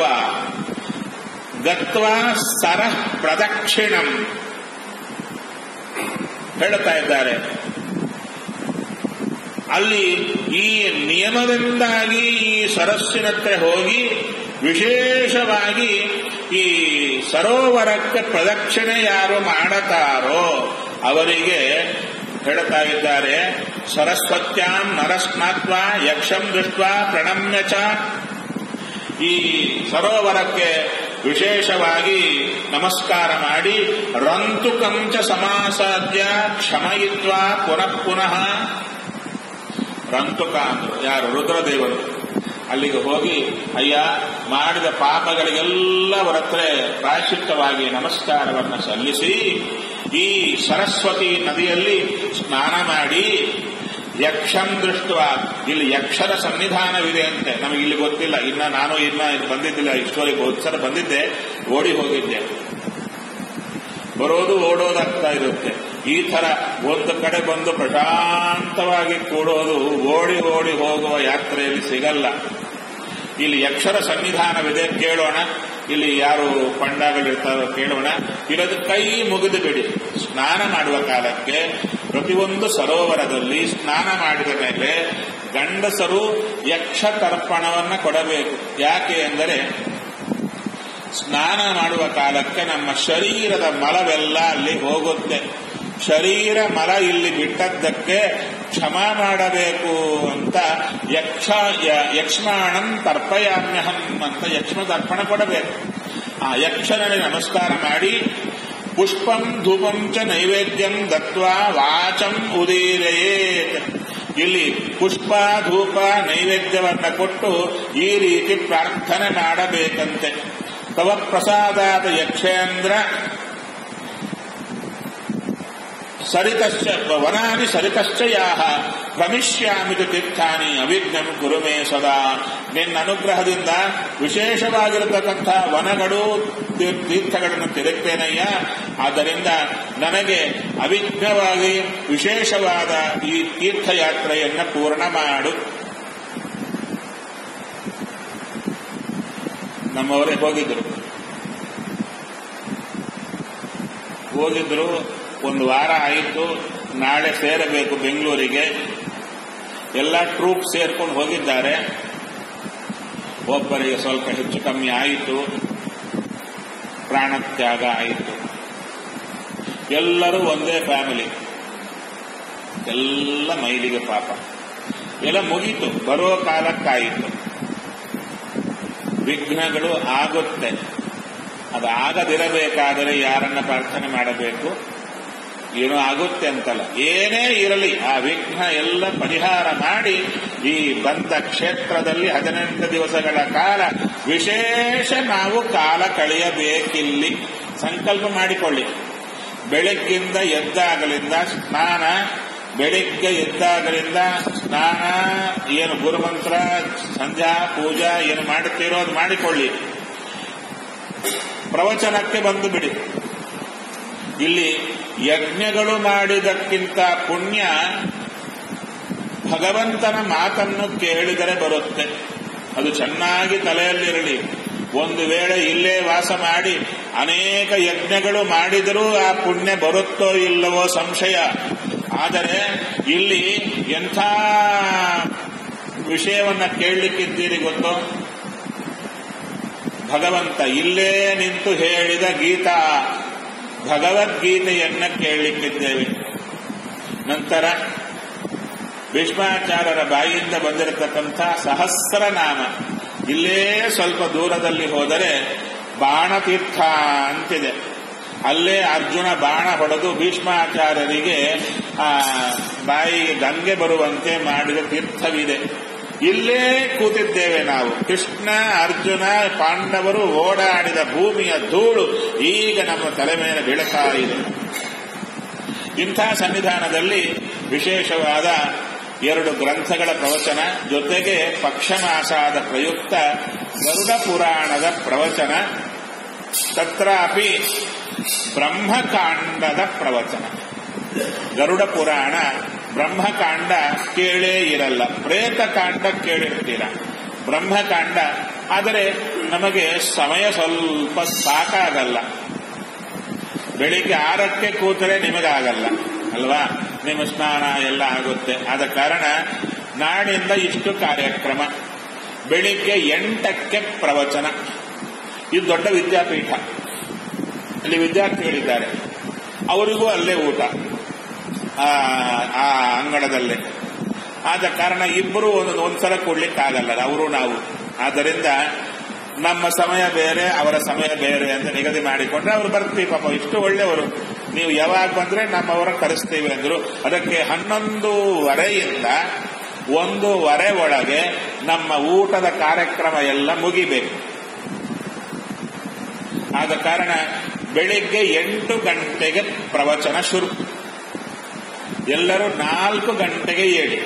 ಗತ್ವಾ ಸರ ಪ್ರದಕ್ಷಿಣಂ ಹೇಳ್ತಾ ಇದ್ದಾರೆ ಅಲ್ಲಿ ಈ ನಿಯಮದಿಂದಾಗಿ ಈ ಸರಸ್ಸಿನತ್ರ ಹೋಗಿ ವಿಶೇಷವಾಗಿ ಈ ಸರೋವರಕ್ಕೆ ಪ್ರದಕ್ಷಿಣೆ ಯಾರು ಮಾಡತಾರೋ ಅವರಿಗೆ ಹೇಳ್ತಾ ಇದ್ದಾರೆ ಸರಸ್ವತ್ಯಾಂ ನರಸ್ನಾತ್ವ ಯಕ್ಷಂ ದೃಷ್ಟ ಪ್ರಣಮ್ಯ ಚ ಈ ಸರೋವರಕ್ಕೆ ವಿಶೇಷವಾಗಿ ನಮಸ್ಕಾರ ಮಾಡಿ ರಂತುಕಂಚ ಸಮಾಸಾದ್ಯ ಕ್ಷಮಯಿತ್ವ ಪುನಃ ಪುನಃ ರಂತುಕ ಅಂದ್ರು ಯಾರು ರುದ್ರದೇವರು ಅಲ್ಲಿಗೆ ಹೋಗಿ ಅಯ್ಯ ಮಾಡಿದ ಪಾಪಗಳಿಗೆಲ್ಲ ಅವರ ಹತ್ರ ಪ್ರಾಯಶ್ಚಿತ್ತವಾಗಿ ನಮಸ್ಕಾರವನ್ನು ಸಲ್ಲಿಸಿ ಈ ಸರಸ್ವತಿ ನದಿಯಲ್ಲಿ ಸ್ನಾನ ಮಾಡಿ ಯಕ್ಷಂ ದೃಷ್ಟ ಇಲ್ಲಿ ಯಕ್ಷರ ಸನ್ನಿಧಾನವಿದೆ ಅಂತೆ ನಮಗೆ ಇಲ್ಲಿ ಗೊತ್ತಿಲ್ಲ ಇನ್ನ ನಾನು ಇನ್ನ ಬಂದಿದ್ದಿಲ್ಲ ಇಷ್ಟವರೆಗೆ ಒಂದು ಸಲ ಬಂದಿದ್ದೆ ಓಡಿ ಹೋಗಿದ್ದೆ ಬರೋದು ಓಡೋದಾಗ್ತಾ ಇರುತ್ತೆ ಈ ತರ ಒಂದು ಕಡೆ ಬಂದು ಪ್ರಶಾಂತವಾಗಿ ಕೂಡೋದು ಓಡಿ ಓಡಿ ಹೋಗುವ ಯಾತ್ರೆಯಲ್ಲಿ ಸಿಗಲ್ಲ ಇಲ್ಲಿ ಯಕ್ಷರ ಸನ್ನಿಧಾನವಿದೆ ಕೇಳೋಣ ಇಲ್ಲಿ ಯಾರು ಪಂಡಗಳಿರ್ತಾರೋ ಕೇಳೋಣ ಇರೋದು ಕೈ ಮುಗಿದು ಬಿಡಿ ಸ್ನಾನ ಮಾಡುವ ಕಾಲಕ್ಕೆ ಪ್ರತಿಯೊಂದು ಸರೋವರದಲ್ಲಿ ಸ್ನಾನ ಮಾಡಿದ ಮೇಲೆ ಗಂಡಸರು ಯಕ್ಷ ತರ್ಪಣವನ್ನ ಕೊಡಬೇಕು ಯಾಕೆ ಎಂದರೆ ಸ್ನಾನ ಮಾಡುವ ಕಾಲಕ್ಕೆ ನಮ್ಮ ಶರೀರದ ಮಲವೆಲ್ಲ ಅಲ್ಲಿ ಹೋಗುತ್ತೆ ಶರೀರ ಮಲ ಇಲ್ಲಿ ಬಿಟ್ಟದ್ದಕ್ಕೆ ಕ್ಷಮ ಮಾಡಬೇಕು ಅಂತ ಯಕ್ಷ ಯಕ್ಷ್ಮಾಣಂ ತರ್ಪಯಾಮ್ಯಹಂ ಅಂತ ಯಕ್ಷ್ಮ ತರ್ಪಣ ಕೊಡಬೇಕು ಆ ಯಕ್ಷನಲ್ಲಿ ನಮಸ್ಕಾರ ಮಾಡಿ ಪುಷ್ಪಂ ಧೂಪಂ ಚ ನೈವೇದ್ಯಂ ದತ್ವಾ ವಾಚಂ ಉದೀರಯೇತ್ ಇಲ್ಲಿ ಪುಷ್ಪ ಧೂಪ ನೈವೇದ್ಯವನ್ನ ಕೊಟ್ಟು ಈ ರೀತಿ ಪ್ರಾರ್ಥನೆ ಮಾಡಬೇಕಂತೆ ತವ ಪ್ರಸಾದಾದ ಯಕ್ಷೇಂದ್ರ ಸರಿತಶ್ಚ ವನಾನಿ ಸರಿತಶ್ಚ ಯಾಹ ಭವಿಷ್ಯಾಮಿತು ತೀರ್ಥಾನಿ ಅವಿಘ್ನಂ ಗುರುಮೇ ಸದಾ ನಿನ್ನ ಅನುಗ್ರಹದಿಂದ ವಿಶೇಷವಾಗಿರತಕ್ಕಂಥ ವನಗಳು ತೀರ್ಥಗಳನ್ನು ತಿರುಗ್ತೇನಯ್ಯ ಆದ್ದರಿಂದ ನನಗೆ ಅವಿಘ್ನವಾಗಿ ವಿಶೇಷವಾದ ಈ ತೀರ್ಥಯಾತ್ರೆಯನ್ನ ಪೂರ್ಣ ಮಾಡು ನಮ್ಮವರೇ ಹೋಗಿದ್ರು ಹೋಗಿದ್ರು ಒಂದು ವಾರ ಆಯಿತು ನಾಳೆ ಸೇರಬೇಕು ಬೆಂಗಳೂರಿಗೆ ಎಲ್ಲ ಟ್ರೂಪ್ ಸೇರ್ಕೊಂಡು ಹೋಗಿದ್ದಾರೆ ಒಬ್ಬರಿಗೆ ಸ್ವಲ್ಪ ಹೆಚ್ಚು ಕಮ್ಮಿ ಆಯಿತು ಪ್ರಾಣತ್ಯಾಗ ಆಯಿತು ಎಲ್ಲರೂ ಒಂದೇ ಫ್ಯಾಮಿಲಿ ಎಲ್ಲ ಮೈಲಿಗೆ ಪಾಪ ಎಲ್ಲ ಮುಗೀತು ಬರೋ ಕಾಲಕ್ಕಾಯಿತು ವಿಘ್ನಗಳು ಆಗುತ್ತೆ ಅದು ಆಗದಿರಬೇಕಾದರೆ ಯಾರನ್ನ ಪ್ರಾರ್ಥನೆ ಮಾಡಬೇಕು ಏನೋ ಆಗುತ್ತೆ ಅಂತಲ್ಲ ಏನೇ ಇರಲಿ ಆ ವಿಘ್ನ ಎಲ್ಲ ಪರಿಹಾರ ಮಾಡಿ ಈ ಬಂದ ಕ್ಷೇತ್ರದಲ್ಲಿ ಹದಿನೆಂಟು ದಿವಸಗಳ ಕಾಲ ವಿಶೇಷ ನಾವು ಕಾಲ ಕಳೆಯಬೇಕಿಲ್ಲಿ ಸಂಕಲ್ಪ ಮಾಡಿಕೊಳ್ಳಿ ಬೆಳಗ್ಗಿಂದ ಎದ್ದಾಗಲಿಂದ ಸ್ನಾನ ಬೆಳಿಗ್ಗೆ ಎದ್ದಾಗಲಿಂದ ಸ್ನಾನ ಏನು ಗುರುಮಂತ್ರ ಸಂಧ್ಯಾ ಪೂಜಾ ಏನು ಮಾಡುತ್ತೀರೋ ಅದು ಮಾಡಿಕೊಳ್ಳಿ ಪ್ರವಚನಕ್ಕೆ ಬಂದು ಬಿಡಿ ಇಲ್ಲಿ ಯಜ್ಞಗಳು ಮಾಡಿದಕ್ಕಿಂತ ಪುಣ್ಯ ಭಗವಂತನ ಮಾತನ್ನು ಕೇಳಿದರೆ ಬರುತ್ತೆ ಅದು ಚೆನ್ನಾಗಿ ತಲೆಯಲ್ಲಿರಲಿ ಒಂದು ವೇಳೆ ಇಲ್ಲೇ ವಾಸ ಮಾಡಿ ಅನೇಕ ಯಜ್ಞಗಳು ಮಾಡಿದರೂ ಆ ಪುಣ್ಯ ಬರುತ್ತೋ ಇಲ್ಲವೋ ಸಂಶಯ ಆದರೆ ಇಲ್ಲಿ ಎಂಥ ವಿಷಯವನ್ನ ಕೇಳಲಿಕ್ಕಿದ್ದೀರಿ ಗೊತ್ತೋ ಭಗವಂತ ಇಲ್ಲೇ ನಿಂತು ಹೇಳಿದ ಗೀತಾ ಭಗವದ್ಗೀತೆಯನ್ನ ಕೇಳಲಿಕ್ಕಿದ್ದೇವೆ ನಂತರ ಭೀಷ್ಮಾಚಾರ್ಯರ ಬಾಯಿಯಿಂದ ಬಂದಿರತಕ್ಕಂಥ ಸಹಸ್ರನಾಮ ಇಲ್ಲೇ ಸ್ವಲ್ಪ ದೂರದಲ್ಲಿ ಹೋದರೆ ಬಾಣತೀರ್ಥ ಅಂತಿದೆ ಅಲ್ಲೇ ಅರ್ಜುನ ಬಾಣ ಹೊಡೆದು ಭೀಷ್ಮಾಚಾರ್ಯರಿಗೆ ಆ ಬಾಯಿಗೆ ಗಂಗೆ ಬರುವಂತೆ ಮಾಡಿದ ತೀರ್ಥವಿದೆ ಇಲ್ಲೇ ಕೂತಿದ್ದೇವೆ ನಾವು ಕೃಷ್ಣ ಅರ್ಜುನ ಪಾಂಡವರು ಓಡಾಡಿದ ಭೂಮಿಯ ಧೂಳು ಈಗ ನಮ್ಮ ತಲೆ ಮೇಲೆ ಬೀಳ್ತಾ ಇದೆ ಇಂಥ ಸನ್ನಿಧಾನದಲ್ಲಿ ವಿಶೇಷವಾದ ಎರಡು ಗ್ರಂಥಗಳ ಪ್ರವಚನ ಜೊತೆಗೆ ಪಕ್ಷಮಾಸಾದ ಪ್ರಯುಕ್ತ ಗರುಡ ಪುರಾಣದ ಪ್ರವಚನ ತತ್ರಾಪಿ ಬ್ರಹ್ಮಕಾಂಡದ ಪ್ರವಚನ ಗರುಡ ಪುರಾಣ ಬ್ರಹ್ಮಕಾಂಡ ಕೇಳೇ ಇರಲ್ಲ ಪ್ರೇತಕಾಂಡ ಕೇಳಿರ್ತೀರ ಬ್ರಹ್ಮಕಾಂಡ ಆದರೆ ನಮಗೆ ಸಮಯ ಸ್ವಲ್ಪ ಸಾಕಾಗಲ್ಲ ಬೆಳಿಗ್ಗೆ ಆರಕ್ಕೆ ಕೂತರೆ ನಿಮಗಾಗಲ್ಲ ಅಲ್ವಾ ನಿಮ್ಮ ಸ್ನಾನ ಎಲ್ಲ ಆಗುತ್ತೆ ಆದ ಕಾರಣ ನಾಡಿಂದ ಇಷ್ಟು ಕಾರ್ಯಕ್ರಮ ಬೆಳಿಗ್ಗೆ ಎಂಟಕ್ಕೆ ಪ್ರವಚನ ಇದು ದೊಡ್ಡ ವಿದ್ಯಾಪೀಠ ಅಲ್ಲಿ ವಿದ್ಯಾರ್ಥಿಗಳಿದ್ದಾರೆ ಅವರಿಗೂ ಅಲ್ಲೇ ಊಟ ಆ ಆ ಅಂಗಡದಲ್ಲೇ ಆದ ಕಾರಣ ಇಬ್ಬರು ಒಂದು ಒಂದ್ಸಲ ಕೊಡ್ಲಿಕ್ಕಾಗಲ್ಲ ಅವರು ನಾವು ಆದ್ದರಿಂದ ನಮ್ಮ ಸಮಯ ಬೇರೆ ಅವರ ಸಮಯ ಬೇರೆ ಅಂತ ನಿಗದಿ ಮಾಡಿಕೊಂಡ್ರೆ ಅವ್ರು ಬರ್ತೀವಿ ಪಾಪ ಇಷ್ಟು ಒಳ್ಳೆಯವರು ನೀವು ಯಾವಾಗ ಬಂದ್ರೆ ನಮ್ಮವರ ಕರೆಸ್ತೀವಿ ಅಂದ್ರು ಅದಕ್ಕೆ ಹನ್ನೊಂದುವರೆಯಿಂದ ಒಂದೂವರೆ ಒಳಗೆ ನಮ್ಮ ಊಟದ ಕಾರ್ಯಕ್ರಮ ಎಲ್ಲ ಮುಗಿಬೇಕು ಆದ ಕಾರಣ ಬೆಳಿಗ್ಗೆ ಎಂಟು ಗಂಟೆಗೆ ಪ್ರವಚನ ಶುರು ಎಲ್ಲರೂ ನಾಲ್ಕು ಗಂಟೆಗೆ ಏಳಿ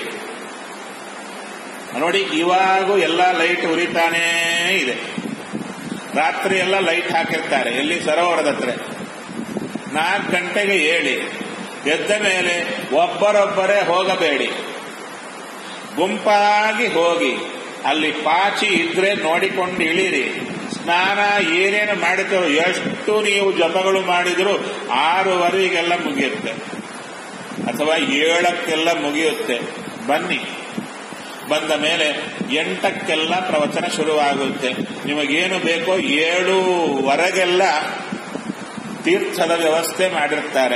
ನೋಡಿ ಇವಾಗೂ ಎಲ್ಲ ಲೈಟ್ ಉರಿತಾನೇ ಇದೆ ರಾತ್ರಿ ಎಲ್ಲ ಲೈಟ್ ಹಾಕಿರ್ತಾರೆ ಎಲ್ಲಿ ಸರೋವರದ ಹತ್ರ ನಾಲ್ಕು ಗಂಟೆಗೆ ಏಳಿ ಎದ್ದ ಮೇಲೆ ಒಬ್ಬರೊಬ್ಬರೇ ಹೋಗಬೇಡಿ ಗುಂಪಾಗಿ ಹೋಗಿ ಅಲ್ಲಿ ಪಾಚಿ ಇದ್ರೆ ನೋಡಿಕೊಂಡು ಇಳಿರಿ ಸ್ನಾನ ಏನೇನು ಮಾಡಿದ್ರು ಎಷ್ಟು ನೀವು ಜಪಗಳು ಮಾಡಿದ್ರು ಆರೂವರೆಗೆಲ್ಲ ಮುಗಿಯುತ್ತೆ ಅಥವಾ ಏಳಕ್ಕೆಲ್ಲ ಮುಗಿಯುತ್ತೆ ಬನ್ನಿ ಬಂದ ಮೇಲೆ ಎಂಟಕ್ಕೆಲ್ಲ ಪ್ರವಚನ ಶುರುವಾಗುತ್ತೆ ನಿಮಗೇನು ಬೇಕೋ ಏಳುವರೆಗೆಲ್ಲ ತೀರ್ಥದ ವ್ಯವಸ್ಥೆ ಮಾಡಿರ್ತಾರೆ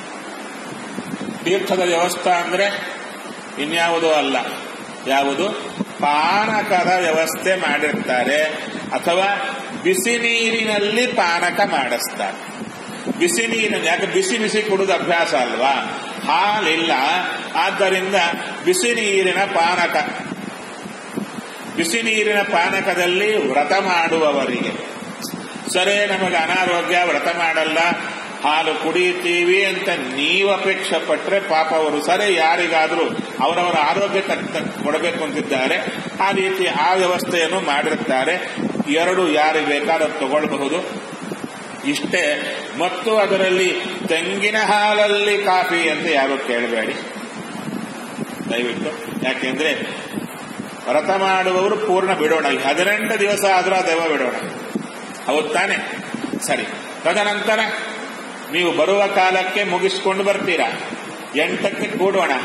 ತೀರ್ಥದ ವ್ಯವಸ್ಥೆ ಅಂದ್ರೆ ಇನ್ಯಾವುದೂ ಅಲ್ಲ ಯಾವುದು ಪಾನಕದ ವ್ಯವಸ್ಥೆ ಮಾಡಿರ್ತಾರೆ ಅಥವಾ ಬಿಸಿ ನೀರಿನಲ್ಲಿ ಪಾನಕ ಮಾಡಿಸ್ತಾರೆ ಬಿಸಿ ನೀರಿನ ಯಾಕೆ ಬಿಸಿ ಬಿಸಿ ಕುಡಿದ ಅಭ್ಯಾಸ ಅಲ್ವಾ ಹಾಲಿಲ್ಲ ಆದ್ದರಿಂದ ಬಿಸಿ ನೀರಿನ ಪಾನಕ ಬಿಸಿ ನೀರಿನ ಪಾನಕದಲ್ಲಿ ವ್ರತ ಮಾಡುವವರಿಗೆ ಸರಿ ನಮಗೆ ಅನಾರೋಗ್ಯ ವ್ರತ ಮಾಡಲ್ಲ ಹಾಲು ಕುಡಿಯುತ್ತೀವಿ ಅಂತ ನೀವು ಅಪೇಕ್ಷೆ ಪಟ್ರೆ ಪಾಪ ಅವರು ಸರಿ ಯಾರಿಗಾದರೂ ಅವರವರ ಆರೋಗ್ಯ ಕೊಡಬೇಕು ಅಂತಿದ್ದಾರೆ ಆ ರೀತಿ ಆ ವ್ಯವಸ್ಥೆಯನ್ನು ಮಾಡಿರ್ತಾರೆ ಎರಡು ಯಾರಿಗೆ ಬೇಕಾದ್ರೂ ತಗೊಳ್ಬಹುದು ಇಷ್ಟೇ ಮತ್ತು ಅದರಲ್ಲಿ ತೆಂಗಿನ ಹಾಲಲ್ಲಿ ಕಾಫಿ ಅಂತ ಯಾರು ಕೇಳಬೇಡಿ ದಯವಿಟ್ಟು ಯಾಕೆಂದ್ರೆ ವ್ರತ ಮಾಡುವವರು ಪೂರ್ಣ ಬಿಡೋಣ ಹದಿನೆಂಟು ದಿವಸ ಆದ್ರೂ ಆ ದೈವ ಬಿಡೋಣ ಹೌದು ತಾನೆ ಸರಿ ತದನಂತರ ನೀವು ಬರುವ ಕಾಲಕ್ಕೆ ಮುಗಿಸ್ಕೊಂಡು ಬರ್ತೀರಾ ಎಂಟಕ್ಕೆ ಕೂಡೋಣ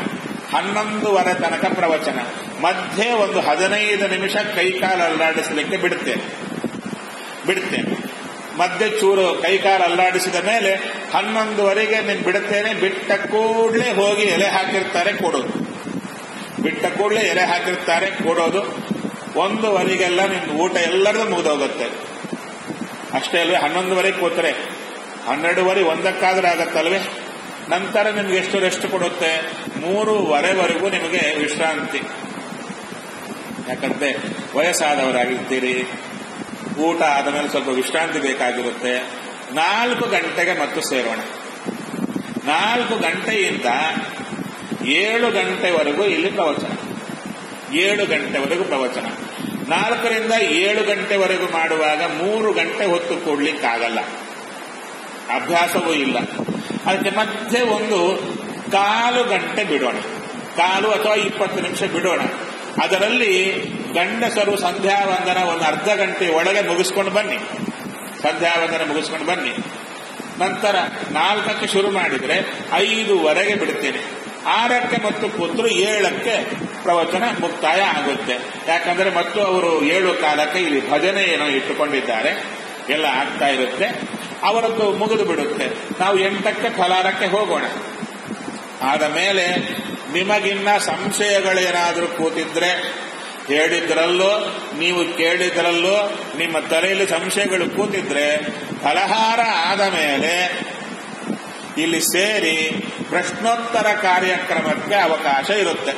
ಹನ್ನೊಂದುವರೆ ತನಕ ಪ್ರವಚನ ಮಧ್ಯೆ ಒಂದು ಹದಿನೈದು ನಿಮಿಷ ಕೈಕಾಲು ಅಲ್ಲಾಡಿಸಲಿಕ್ಕೆ ಬಿಡುತ್ತೇನೆ ಬಿಡುತ್ತೇನೆ ಮಧ್ಯೆ ಚೂರು ಕೈಕಾಲು ಅಲ್ಲಾಡಿಸಿದ ಮೇಲೆ ಹನ್ನೊಂದುವರೆಗೆ ನೀನು ಬಿಡುತ್ತೇನೆ ಬಿಟ್ಟ ಕೂಡಲೇ ಹೋಗಿ ಎಲೆ ಹಾಕಿರ್ತಾರೆ ಕೊಡೋದು ಬಿಟ್ಟ ಕೂಡಲೇ ಎಲೆ ಹಾಕಿರ್ತಾರೆ ಕೊಡೋದು ಒಂದುವರೆಗೆಲ್ಲ ನಿಮ್ದು ಊಟ ಎಲ್ಲರದು ಮುಗಿದೋಗುತ್ತೆ ಅಷ್ಟೇ ಅಲ್ವೇ ಹನ್ನೊಂದುವರೆಗೆ ಕೂತ್ರೆ ಹನ್ನೆರಡುವರೆ ಒಂದಕ್ಕಾದ್ರೆ ಆಗತ್ತಲ್ವೇ ನಂತರ ನಿಮ್ಗೆ ಎಷ್ಟು ರೆಸ್ಟ್ ಕೊಡುತ್ತೆ ಮೂರುವರೆವರೆಗೂ ನಿಮಗೆ ವಿಶ್ರಾಂತಿ ಯಾಕಂದ್ರೆ ವಯಸ್ಸಾದವರಾಗಿರ್ತೀರಿ ಊಟ ಆದ ಮೇಲೆ ಸ್ವಲ್ಪ ವಿಶ್ರಾಂತಿ ಬೇಕಾಗಿರುತ್ತೆ ನಾಲ್ಕು ಗಂಟೆಗೆ ಮತ್ತು ಸೇರೋಣ ನಾಲ್ಕು ಗಂಟೆಯಿಂದ ಏಳು ಗಂಟೆವರೆಗೂ ಇಲ್ಲಿ ಪ್ರವಚನ ಏಳು ಗಂಟೆವರೆಗೂ ಪ್ರವಚನ ನಾಲ್ಕರಿಂದ ಏಳು ಗಂಟೆವರೆಗೂ ಮಾಡುವಾಗ ಮೂರು ಗಂಟೆ ಹೊತ್ತು ಕೊಡ್ಲಿಕ್ಕಾಗಲ್ಲ ಅಭ್ಯಾಸವೂ ಇಲ್ಲ ಅದಕ್ಕೆ ಮಧ್ಯೆ ಒಂದು ಕಾಲು ಗಂಟೆ ಬಿಡೋಣ ಕಾಲು ಅಥವಾ ಇಪ್ಪತ್ತು ನಿಮಿಷ ಬಿಡೋಣ ಅದರಲ್ಲಿ ಗಂಡಸರು ಸಂಧ್ಯಾವಂದನ ಒಂದು ಅರ್ಧ ಗಂಟೆ ಒಳಗೆ ಮುಗಿಸ್ಕೊಂಡು ಬನ್ನಿ ಸಂಧ್ಯಾವಂದನ ಮುಗಿಸ್ಕೊಂಡು ಬನ್ನಿ ನಂತರ ನಾಲ್ಕಕ್ಕೆ ಶುರು ಮಾಡಿದ್ರೆ ಐದುವರೆಗೆ ಬಿಡ್ತೇನೆ ಆರಕ್ಕೆ ಮತ್ತು ಕೂತರು ಏಳಕ್ಕೆ ಪ್ರವಚನ ಮುಕ್ತಾಯ ಆಗುತ್ತೆ ಯಾಕಂದ್ರೆ ಮತ್ತು ಅವರು ಏಳು ಕಾಲಕ್ಕೆ ಇಲ್ಲಿ ಭಜನೆ ಏನೋ ಇಟ್ಟುಕೊಂಡಿದ್ದಾರೆ ಎಲ್ಲ ಆಗ್ತಾ ಇರುತ್ತೆ ಅವರದ್ದು ಮುಗಿದು ಬಿಡುತ್ತೆ ನಾವು ಎಂಟಕ್ಕೆ ಫಲಾರಕ್ಕೆ ಹೋಗೋಣ ಆದ ಮೇಲೆ ನಿಮಗಿನ್ನ ಸಂಶಯಗಳೇನಾದರೂ ಕೂತಿದ್ರೆ ಹೇಳಿದ್ರಲ್ಲೋ ನೀವು ಕೇಳಿದ್ರಲ್ಲೋ ನಿಮ್ಮ ತಲೆಯಲ್ಲಿ ಸಂಶಯಗಳು ಕೂತಿದ್ರೆ ಫಲಹಾರ ಆದ ಮೇಲೆ ಇಲ್ಲಿ ಸೇರಿ ಪ್ರಶ್ನೋತ್ತರ ಕಾರ್ಯಕ್ರಮಕ್ಕೆ ಅವಕಾಶ ಇರುತ್ತೆ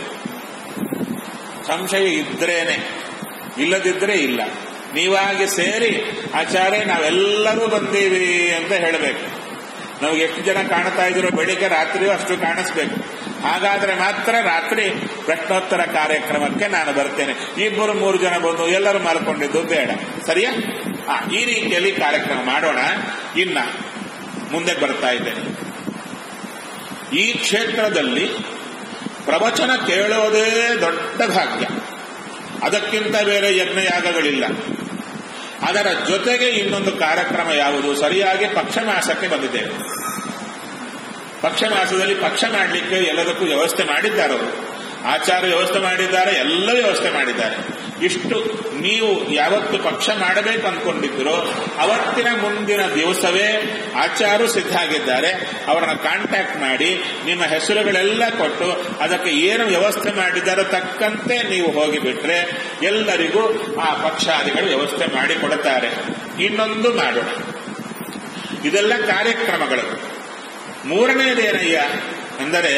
ಸಂಶಯ ಇದ್ರೇನೆ ಇಲ್ಲದಿದ್ರೆ ಇಲ್ಲ ನೀವಾಗಿ ಸೇರಿ ಆಚಾರ್ಯ ನಾವೆಲ್ಲರೂ ಬಂದೀವಿ ಅಂತ ಹೇಳಬೇಕು ನಮ್ಗೆ ಎಷ್ಟು ಜನ ಕಾಣ್ತಾ ಇದ್ರು ಬೆಳಿಗ್ಗೆ ರಾತ್ರಿಯೂ ಅಷ್ಟು ಕಾಣಿಸ್ಬೇಕು ಹಾಗಾದ್ರೆ ಮಾತ್ರ ರಾತ್ರಿ ಪ್ರಶ್ನೋತ್ತರ ಕಾರ್ಯಕ್ರಮಕ್ಕೆ ನಾನು ಬರ್ತೇನೆ ಇಬ್ಬರು ಮೂರು ಜನ ಬಂದು ಎಲ್ಲರೂ ಮಲ್ಕೊಂಡಿದ್ದು ಬೇಡ ಸರಿಯಾ ಆ, ಈ ರೀತಿಯಲ್ಲಿ ಕಾರ್ಯಕ್ರಮ ಮಾಡೋಣ ಇನ್ನ ಮುಂದೆ ಬರ್ತಾ ಇದ್ದೇನೆ ಈ ಕ್ಷೇತ್ರದಲ್ಲಿ ಪ್ರವಚನ ಕೇಳೋದೇ ದೊಡ್ಡ ಭಾಗ್ಯ ಅದಕ್ಕಿಂತ ಬೇರೆ ಯಜ್ಞಯಾಗಗಳಿಲ್ಲ ಅದರ ಜೊತೆಗೆ ಇನ್ನೊಂದು ಕಾರ್ಯಕ್ರಮ ಯಾವುದು ಸರಿಯಾಗಿ ಪಕ್ಷಮಾಸಕ್ಕೆ ಬಂದಿದ್ದೇವೆ ಪಕ್ಷಮಾಸದಲ್ಲಿ ಪಕ್ಷ ಮಾಡಲಿಕ್ಕೆ ಎಲ್ಲದಕ್ಕೂ ವ್ಯವಸ್ಥೆ ಮಾಡಿದ್ದಾರೆ ಅವರು ಆಚಾರ ವ್ಯವಸ್ಥೆ ಮಾಡಿದ್ದಾರೆ ಎಲ್ಲ ವ್ಯವಸ್ಥೆ ಮಾಡಿದ್ದಾರೆ ಇಷ್ಟು ನೀವು ಯಾವತ್ತು ಪಕ್ಷ ಮಾಡಬೇಕು ಅಂದ್ಕೊಂಡಿದ್ದೀರೋ ಅವತ್ತಿನ ಮುಂದಿನ ದಿವಸವೇ ಆಚಾರು ಸಿದ್ಧ ಆಗಿದ್ದಾರೆ ಅವರನ್ನ ಕಾಂಟ್ಯಾಕ್ಟ್ ಮಾಡಿ ನಿಮ್ಮ ಹೆಸರುಗಳೆಲ್ಲ ಕೊಟ್ಟು ಅದಕ್ಕೆ ಏನು ವ್ಯವಸ್ಥೆ ಮಾಡಿದ್ದಾರೋ ತಕ್ಕಂತೆ ನೀವು ಹೋಗಿಬಿಟ್ರೆ ಎಲ್ಲರಿಗೂ ಆ ಪಕ್ಷಾದಿಗಳು ವ್ಯವಸ್ಥೆ ಮಾಡಿ ಕೊಡುತ್ತಾರೆ ಇನ್ನೊಂದು ಮಾಡೋಣ ಇದೆಲ್ಲ ಕಾರ್ಯಕ್ರಮಗಳು ಮೂರನೇದೇನಯ್ಯ ಅಂದರೆ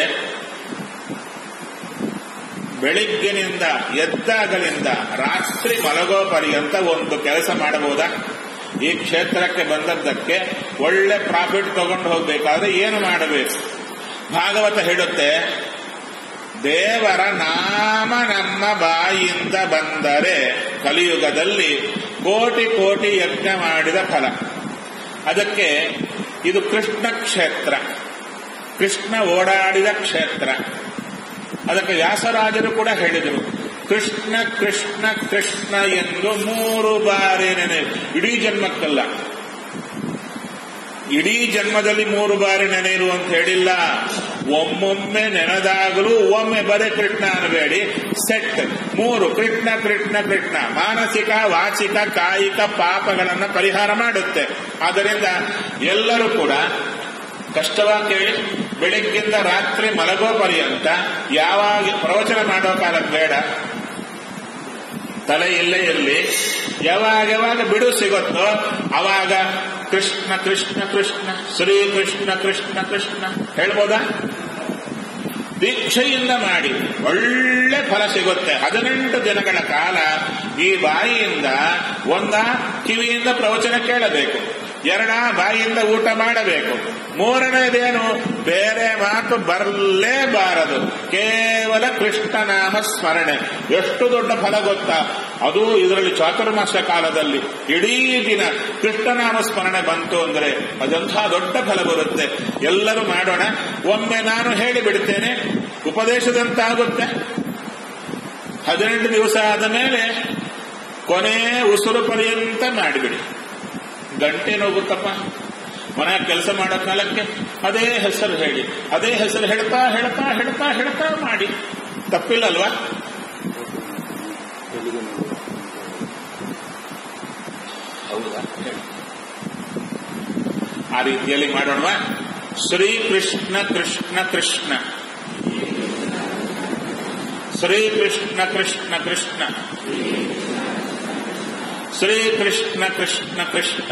ಬೆಳಿಗ್ಗಿನಿಂದ ಎದ್ದಾಗಲಿಂದ ರಾತ್ರಿ ಮಲಗೋ ಪರ್ಯಂತ ಒಂದು ಕೆಲಸ ಮಾಡಬಹುದಾ ಈ ಕ್ಷೇತ್ರಕ್ಕೆ ಬಂದದ್ದಕ್ಕೆ ಒಳ್ಳೆ ಪ್ರಾಫಿಟ್ ತಗೊಂಡು ಹೋಗ್ಬೇಕಾದ್ರೆ ಏನು ಮಾಡಬೇಕು ಭಾಗವತ ಹೇಳುತ್ತೆ ದೇವರ ನಾಮ ನಮ್ಮ ಬಾಯಿಯಿಂದ ಬಂದರೆ ಕಲಿಯುಗದಲ್ಲಿ ಕೋಟಿ ಕೋಟಿ ಯಜ್ಞ ಮಾಡಿದ ಫಲ ಅದಕ್ಕೆ ಇದು ಕೃಷ್ಣ ಕ್ಷೇತ್ರ ಕೃಷ್ಣ ಓಡಾಡಿದ ಕ್ಷೇತ್ರ ಅದಕ್ಕೆ ವ್ಯಾಸರಾಜರು ಕೂಡ ಹೇಳಿದರು ಕೃಷ್ಣ ಕೃಷ್ಣ ಕೃಷ್ಣ ಎಂದು ಮೂರು ಬಾರಿ ನೆನೆ ಇಡೀ ಜನ್ಮಕ್ಕಲ್ಲ ಇಡೀ ಜನ್ಮದಲ್ಲಿ ಮೂರು ಬಾರಿ ನೆನೆಯಿರು ಅಂತ ಹೇಳಿಲ್ಲ ಒಮ್ಮೊಮ್ಮೆ ನೆನೆದಾಗಲೂ ಒಮ್ಮೆ ಬರೇ ಕೃಷ್ಣ ಅನ್ನಬೇಡಿ ಸೆಟ್ ಮೂರು ಕೃಷ್ಣ ಕೃಷ್ಣ ಕೃಷ್ಣ ಮಾನಸಿಕ ವಾಚಿಕ ಕಾಯಿಕ ಪಾಪಗಳನ್ನು ಪರಿಹಾರ ಮಾಡುತ್ತೆ ಆದ್ದರಿಂದ ಎಲ್ಲರೂ ಕೂಡ ಕಷ್ಟವಾಗಿ ಕೇಳಿ ಬೆಳಿಗ್ಗಿಂದ ರಾತ್ರಿ ಮಲಗೋ ಪರ್ಯಂತ ಯಾವಾಗ ಪ್ರವಚನ ಮಾಡೋ ಕಾಲ ಬೇಡ ತಲೆ ಇಲ್ಲೇ ಇರಲಿ ಯಾವಾಗ ಯಾವಾಗ ಬಿಡು ಸಿಗುತ್ತೋ ಅವಾಗ ಕೃಷ್ಣ ಕೃಷ್ಣ ಕೃಷ್ಣ ಶ್ರೀ ಕೃಷ್ಣ ಕೃಷ್ಣ ಕೃಷ್ಣ ಹೇಳ್ಬೋದಾ ದೀಕ್ಷೆಯಿಂದ ಮಾಡಿ ಒಳ್ಳೆ ಫಲ ಸಿಗುತ್ತೆ ಹದಿನೆಂಟು ದಿನಗಳ ಕಾಲ ಈ ಬಾಯಿಯಿಂದ ಒಂದ ಕಿವಿಯಿಂದ ಪ್ರವಚನ ಕೇಳಬೇಕು ಎರಡ ಬಾಯಿಯಿಂದ ಊಟ ಮಾಡಬೇಕು ಮೂರನೇದೇನು ಬೇರೆ ಮಾತು ಬರಲೇಬಾರದು ಕೇವಲ ಕೃಷ್ಣನಾಮ ಸ್ಮರಣೆ ಎಷ್ಟು ದೊಡ್ಡ ಫಲ ಗೊತ್ತಾ ಅದು ಇದರಲ್ಲಿ ಚಾತುರ್ಮಾಸ ಕಾಲದಲ್ಲಿ ಇಡೀ ದಿನ ಕೃಷ್ಣನಾಮ ಸ್ಮರಣೆ ಬಂತು ಅಂದರೆ ಅದಂಥ ದೊಡ್ಡ ಫಲ ಬರುತ್ತೆ ಎಲ್ಲರೂ ಮಾಡೋಣ ಒಮ್ಮೆ ನಾನು ಹೇಳಿಬಿಡ್ತೇನೆ ಉಪದೇಶದಂತಾಗುತ್ತೆ ಹದಿನೆಂಟು ದಿವಸ ಆದ ಮೇಲೆ ಕೊನೆ ಉಸಿರು ಪರ್ಯಂತ ಮಾಡಿಬಿಡಿ ಗಂಟೆ ನೋಗುತ್ತಪ್ಪ ಮನೆ ಕೆಲಸ ಮಾಡೋ ಕಾಲಕ್ಕೆ ಅದೇ ಹೆಸರು ಹೇಳಿ ಅದೇ ಹೆಸರು ಹೇಳ್ತಾ ಹೇಳ್ತಾ ಹೇಳ್ತಾ ಹೇಳ್ತಾ ಮಾಡಿ ತಪ್ಪಿಲ್ಲಲ್ವಾ ಹೌದಾ ಆ ರೀತಿಯಲ್ಲಿ ಮಾಡೋಣ ಶ್ರೀ ಕೃಷ್ಣ ಕೃಷ್ಣ ಕೃಷ್ಣ ಶ್ರೀ ಕೃಷ್ಣ ಕೃಷ್ಣ ಕೃಷ್ಣ ಶ್ರೀ ಕೃಷ್ಣ ಕೃಷ್ಣ ಕೃಷ್ಣ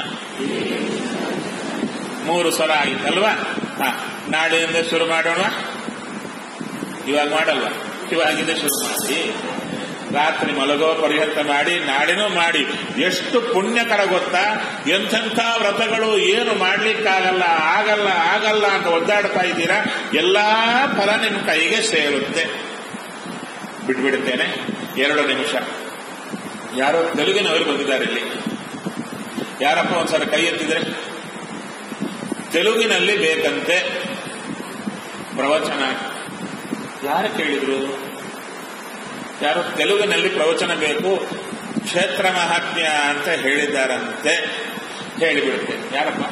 ಮೂರು ಸಲ ಆಯ್ತಲ್ವಾ ಹ ನಾಳೆಯಿಂದ ಶುರು ಮಾಡೋಣ ಇವಾಗ ಮಾಡಲ್ವ ಇವಾಗಿಂದ ಶುರು ಮಾಡಿ ರಾತ್ರಿ ಮಲಗೋ ಪರ್ಯಂತ ಮಾಡಿ ನಾಡಿನೂ ಮಾಡಿ ಎಷ್ಟು ಪುಣ್ಯಕರ ಗೊತ್ತಾ ಎಂಥೆಂಥ ವ್ರತಗಳು ಏನು ಮಾಡ್ಲಿಕ್ಕಾಗಲ್ಲ ಆಗಲ್ಲ ಆಗಲ್ಲ ಅಂತ ಒದ್ದಾಡ್ತಾ ಇದ್ದೀರಾ ಎಲ್ಲಾ ಫಲ ನಿಮ್ಮ ಕೈಗೆ ಸೇರುತ್ತೆ ಬಿಟ್ಬಿಡುತ್ತೇನೆ ಎರಡು ನಿಮಿಷ ಯಾರೋ ತೆಲುಗಿನವರು ಬಂದಿದ್ದಾರೆ ಇಲ್ಲಿ ಯಾರಪ್ಪ ಒಂದ್ಸಲ ಕೈ ಎತ್ತಿದ್ರೆ ತೆಲುಗಿನಲ್ಲಿ ಬೇಕಂತೆ ಪ್ರವಚನ ಯಾರು ಕೇಳಿದ್ರು ಯಾರು ತೆಲುಗಿನಲ್ಲಿ ಪ್ರವಚನ ಬೇಕು ಕ್ಷೇತ್ರ ಮಹಾತ್ಮ್ಯ ಅಂತ ಹೇಳಿದ್ದಾರಂತೆ ಹೇಳಿಬಿಡುತ್ತೆ ಯಾರಪ್ಪ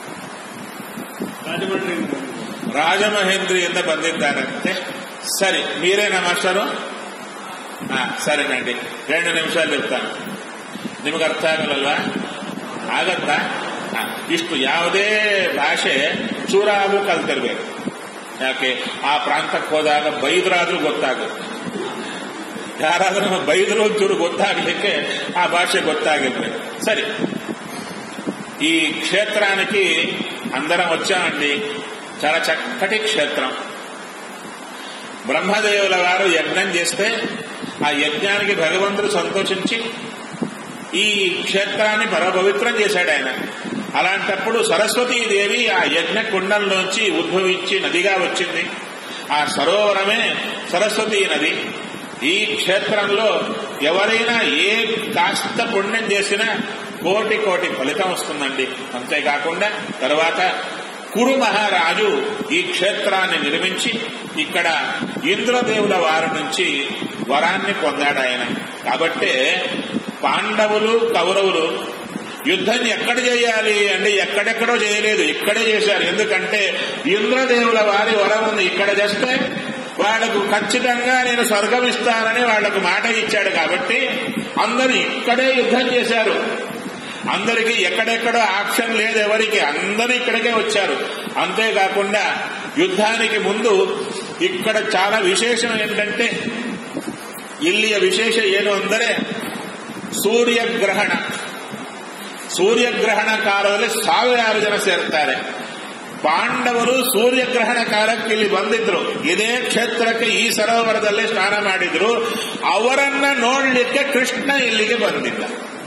ರಾಜಮಹೇಂದ್ರಿಯಿಂದ ಬಂದಿದ್ದಾರಂತೆ ಸರಿ ಮೀರೇನ ಮಾಸ್ಟರು ಹಾ ಸರಿ ನಡಿ ಎರಡು ನಿಮಿಷ ಇರ್ತಾನೆ ನಿಮಗೆ ಅರ್ಥ ಆಗಲ್ಲಲ್ವಾ ಆಗತ್ತಾ ಹಾ, ಇಷ್ಟು ಯಾವುದೇ ಭಾಷೆ ಚೂರಾಗೂ ಕಲ್ತಿರ್ಬೇಕು ಯಾಕೆ ಆ ಪ್ರಾಂತಕ್ಕೆ ಹೋದಾಗ ಬೈದ್ರಾದ್ರೂ ಗೊತ್ತಾಗುತ್ತೆ ಯಾರಾದ್ರೂ ಬೈದ್ರು ಒಂಚೂರು ಗೊತ್ತಾಗ್ಲಿಕ್ಕೆ ಆ ಭಾಷೆ ಗೊತ್ತಾಗಿರ್ಬೇಕು సరే ఈ క్షేత్రానికి అందరం వచ్చామండి చాలా చక్కటి క్షేత్రం బ్రహ్మదేవుల వారు యజ్ఞం చేస్తే ఆ యజ్ఞానికి భగవంతుడు సంతోషించి ఈ క్షేత్రాన్ని పరపవిత్రం చేశాడు ఆయన అలాంటప్పుడు సరస్వతీదేవి ఆ యజ్ఞ కుండంలోంచి ఉద్భవించి నదిగా వచ్చింది ఆ సరోవరమే సరస్వతీ నది ఈ క్షేత్రంలో ఎవరైనా ఏ కాస్త పుణ్యం చేసినా కోటి కోటి ఫలితం వస్తుందండి అంతేకాకుండా తర్వాత కురు మహారాజు ఈ క్షేత్రాన్ని నిర్మించి ఇక్కడ ఇంద్రదేవుల వారి నుంచి వరాన్ని పొందాడు ఆయన కాబట్టే పాండవులు కౌరవులు యుద్ధం ఎక్కడ చేయాలి అంటే ఎక్కడెక్కడో చేయలేదు ఇక్కడే చేశారు ఎందుకంటే ఇంద్రదేవుల వారి వరం ఉంది ఇక్కడ చేస్తే వాళ్లకు ఖచ్చితంగా నేను స్వర్గం ఇస్తానని వాళ్లకు మాట ఇచ్చాడు కాబట్టి అందరూ ఇక్కడే యుద్ధం చేశారు అందరికీ ఎక్కడెక్కడో ఆప్షన్ లేదు ఎవరికి అందరూ ఇక్కడికే వచ్చారు అంతేకాకుండా యుద్ధానికి ముందు ఇక్కడ చాలా ವಿಶೇಷ ఏంటంటే ಇಲ್ಲಿಯ ವಿಶೇಷ ಏನು ಅಂದರೆ ಸೂರ್ಯಗ್ರಹಣ ಸೂರ್ಯಗ್ರಹಣ ಕಾಲದಲ್ಲಿ ಸಾವಿರಾರು ಜನ ಸೇರ್ತಾರೆ ಪಾಂಡವರು ಸೂರ್ಯಗ್ರಹಣ ಕಾಲಕ್ಕೆ ಇಲ್ಲಿ ಬಂದಿದ್ರು ಇದೇ ಕ್ಷೇತ್ರಕ್ಕೆ ಈ ಸರೋವರದಲ್ಲಿ ಸ್ನಾನ ಮಾಡಿದ್ರು ಅವರನ್ನ ನೋಡ್ಲಿಕ್ಕೆ ಕೃಷ್ಣ ಇಲ್ಲಿಗೆ ಬಂದಿದ್ದ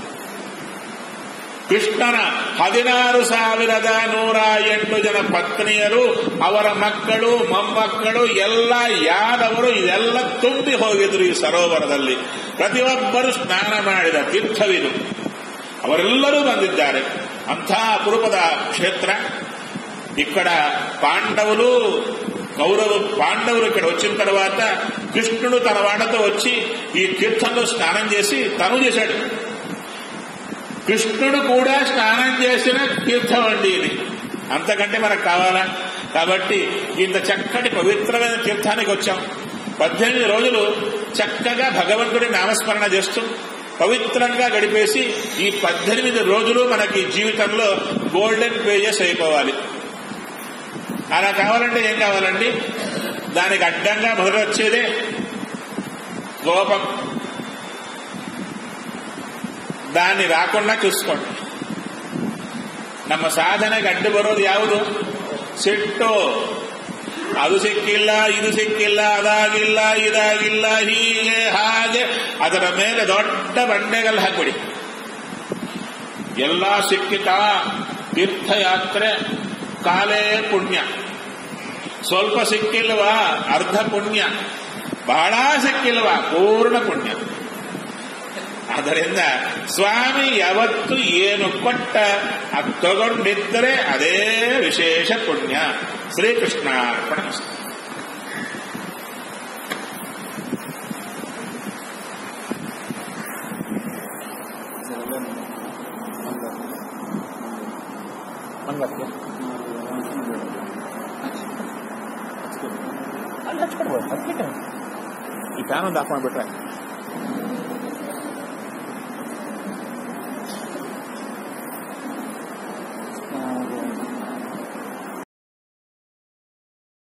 ಕೃಷ್ಣನ ಹದಿನಾರು ಸಾವಿರದ ನೂರ ಎಂಟು ಜನ ಪತ್ನಿಯರು ಅವರ ಮಕ್ಕಳು ಮೊಮ್ಮಕ್ಕಳು ಎಲ್ಲ ಯಾದವರು ಇದೆಲ್ಲ ತುಂಬಿ ಹೋಗಿದ್ರು ಈ ಸರೋವರದಲ್ಲಿ ಪ್ರತಿಯೊಬ್ಬರು ಸ್ನಾನ ಮಾಡಿದ ತೀರ್ಥವಿದು ಅವರೆಲ್ಲರೂ ಬಂದಿದ್ದಾರೆ ಅಂಥ ಅಪರೂಪದ క్షేత్ర ఇక్కడ పాండవులు కౌరవు పాండవులు ఇక్కడ వచ్చిన తర్వాత కృష్ణుడు తన వాళ్ళతో వచ్చి ఈ తీర్థంలో స్నానం చేసి తను చేశాడు కృష్ణుడు కూడా స్నానం చేసిన తీర్థం అండి ఇది అంతకంటే మనకు కావాలా కాబట్టి ఇంత చక్కటి పవిత్రమైన తీర్థానికి వచ్చాం పద్దెనిమిది రోజులు చక్కగా భగవంతుడి నామస్మరణ చేస్తూ పవిత్రంగా గడిపేసి ఈ పద్దెనిమిది రోజులు మనకి జీవితంలో గోల్డెన్ పేజెస్ అయిపోవాలి అలా కావాలంటే ఏం కావాలండి దానికి అడ్డంగా మొదలొచ్చేదే కోపం దాన్ని రాకుండా చూసుకోండి ನಮ್ಮ ಸಾಧನೆಗೆ ಅಡ್ಡು ಬರೋದು ಯಾವುದು ಸಿಟ್ಟು ಅದು ಸಿಕ್ಕಿಲ್ಲ ಇದು ಸಿಕ್ಕಿಲ್ಲ ಅದಾಗಿಲ್ಲ ಇದಾಗಿಲ್ಲ ಹೀಗೆ ಹಾಗೆ ಅದರ ಮೇಲೆ ದೊಡ್ಡ ಬಂಡೆಗಲ್ಲಿ ಹಾಕ್ಬಿಡಿ ಎಲ್ಲ ಸಿಕ್ಕಿತಾ ತೀರ್ಥಯಾತ್ರೆ ಕಾಲೇ ಪುಣ್ಯ ಸ್ವಲ್ಪ ಸಿಕ್ಕಿಲ್ವಾ ಅರ್ಧ ಪುಣ್ಯ ಬಹಳ ಸಿಕ್ಕಿಲ್ವಾ ಪೂರ್ಣ ಪುಣ್ಯ ಆದ್ದರಿಂದ ಸ್ವಾಮಿ ಯಾವತ್ತು ಏನು ಕೊಟ್ಟ ಅದು ತಗೊಂಡಿದ್ದರೆ ಅದೇ ವಿಶೇಷ ಪುಣ್ಯ ಶ್ರೀಕೃಷ್ಣಾರ್ಪಣ ಹಂಗಕ್ಕೆ ಅಲ್ಲಿ ಹಚ್ಕೊಡ್ಬೋದು ಅದಕ್ಕೆ ಈ ಫ್ಯಾನ್ ಒಂದು ಆಫ್ ಮಾಡಿಬಿಟ್ರೆ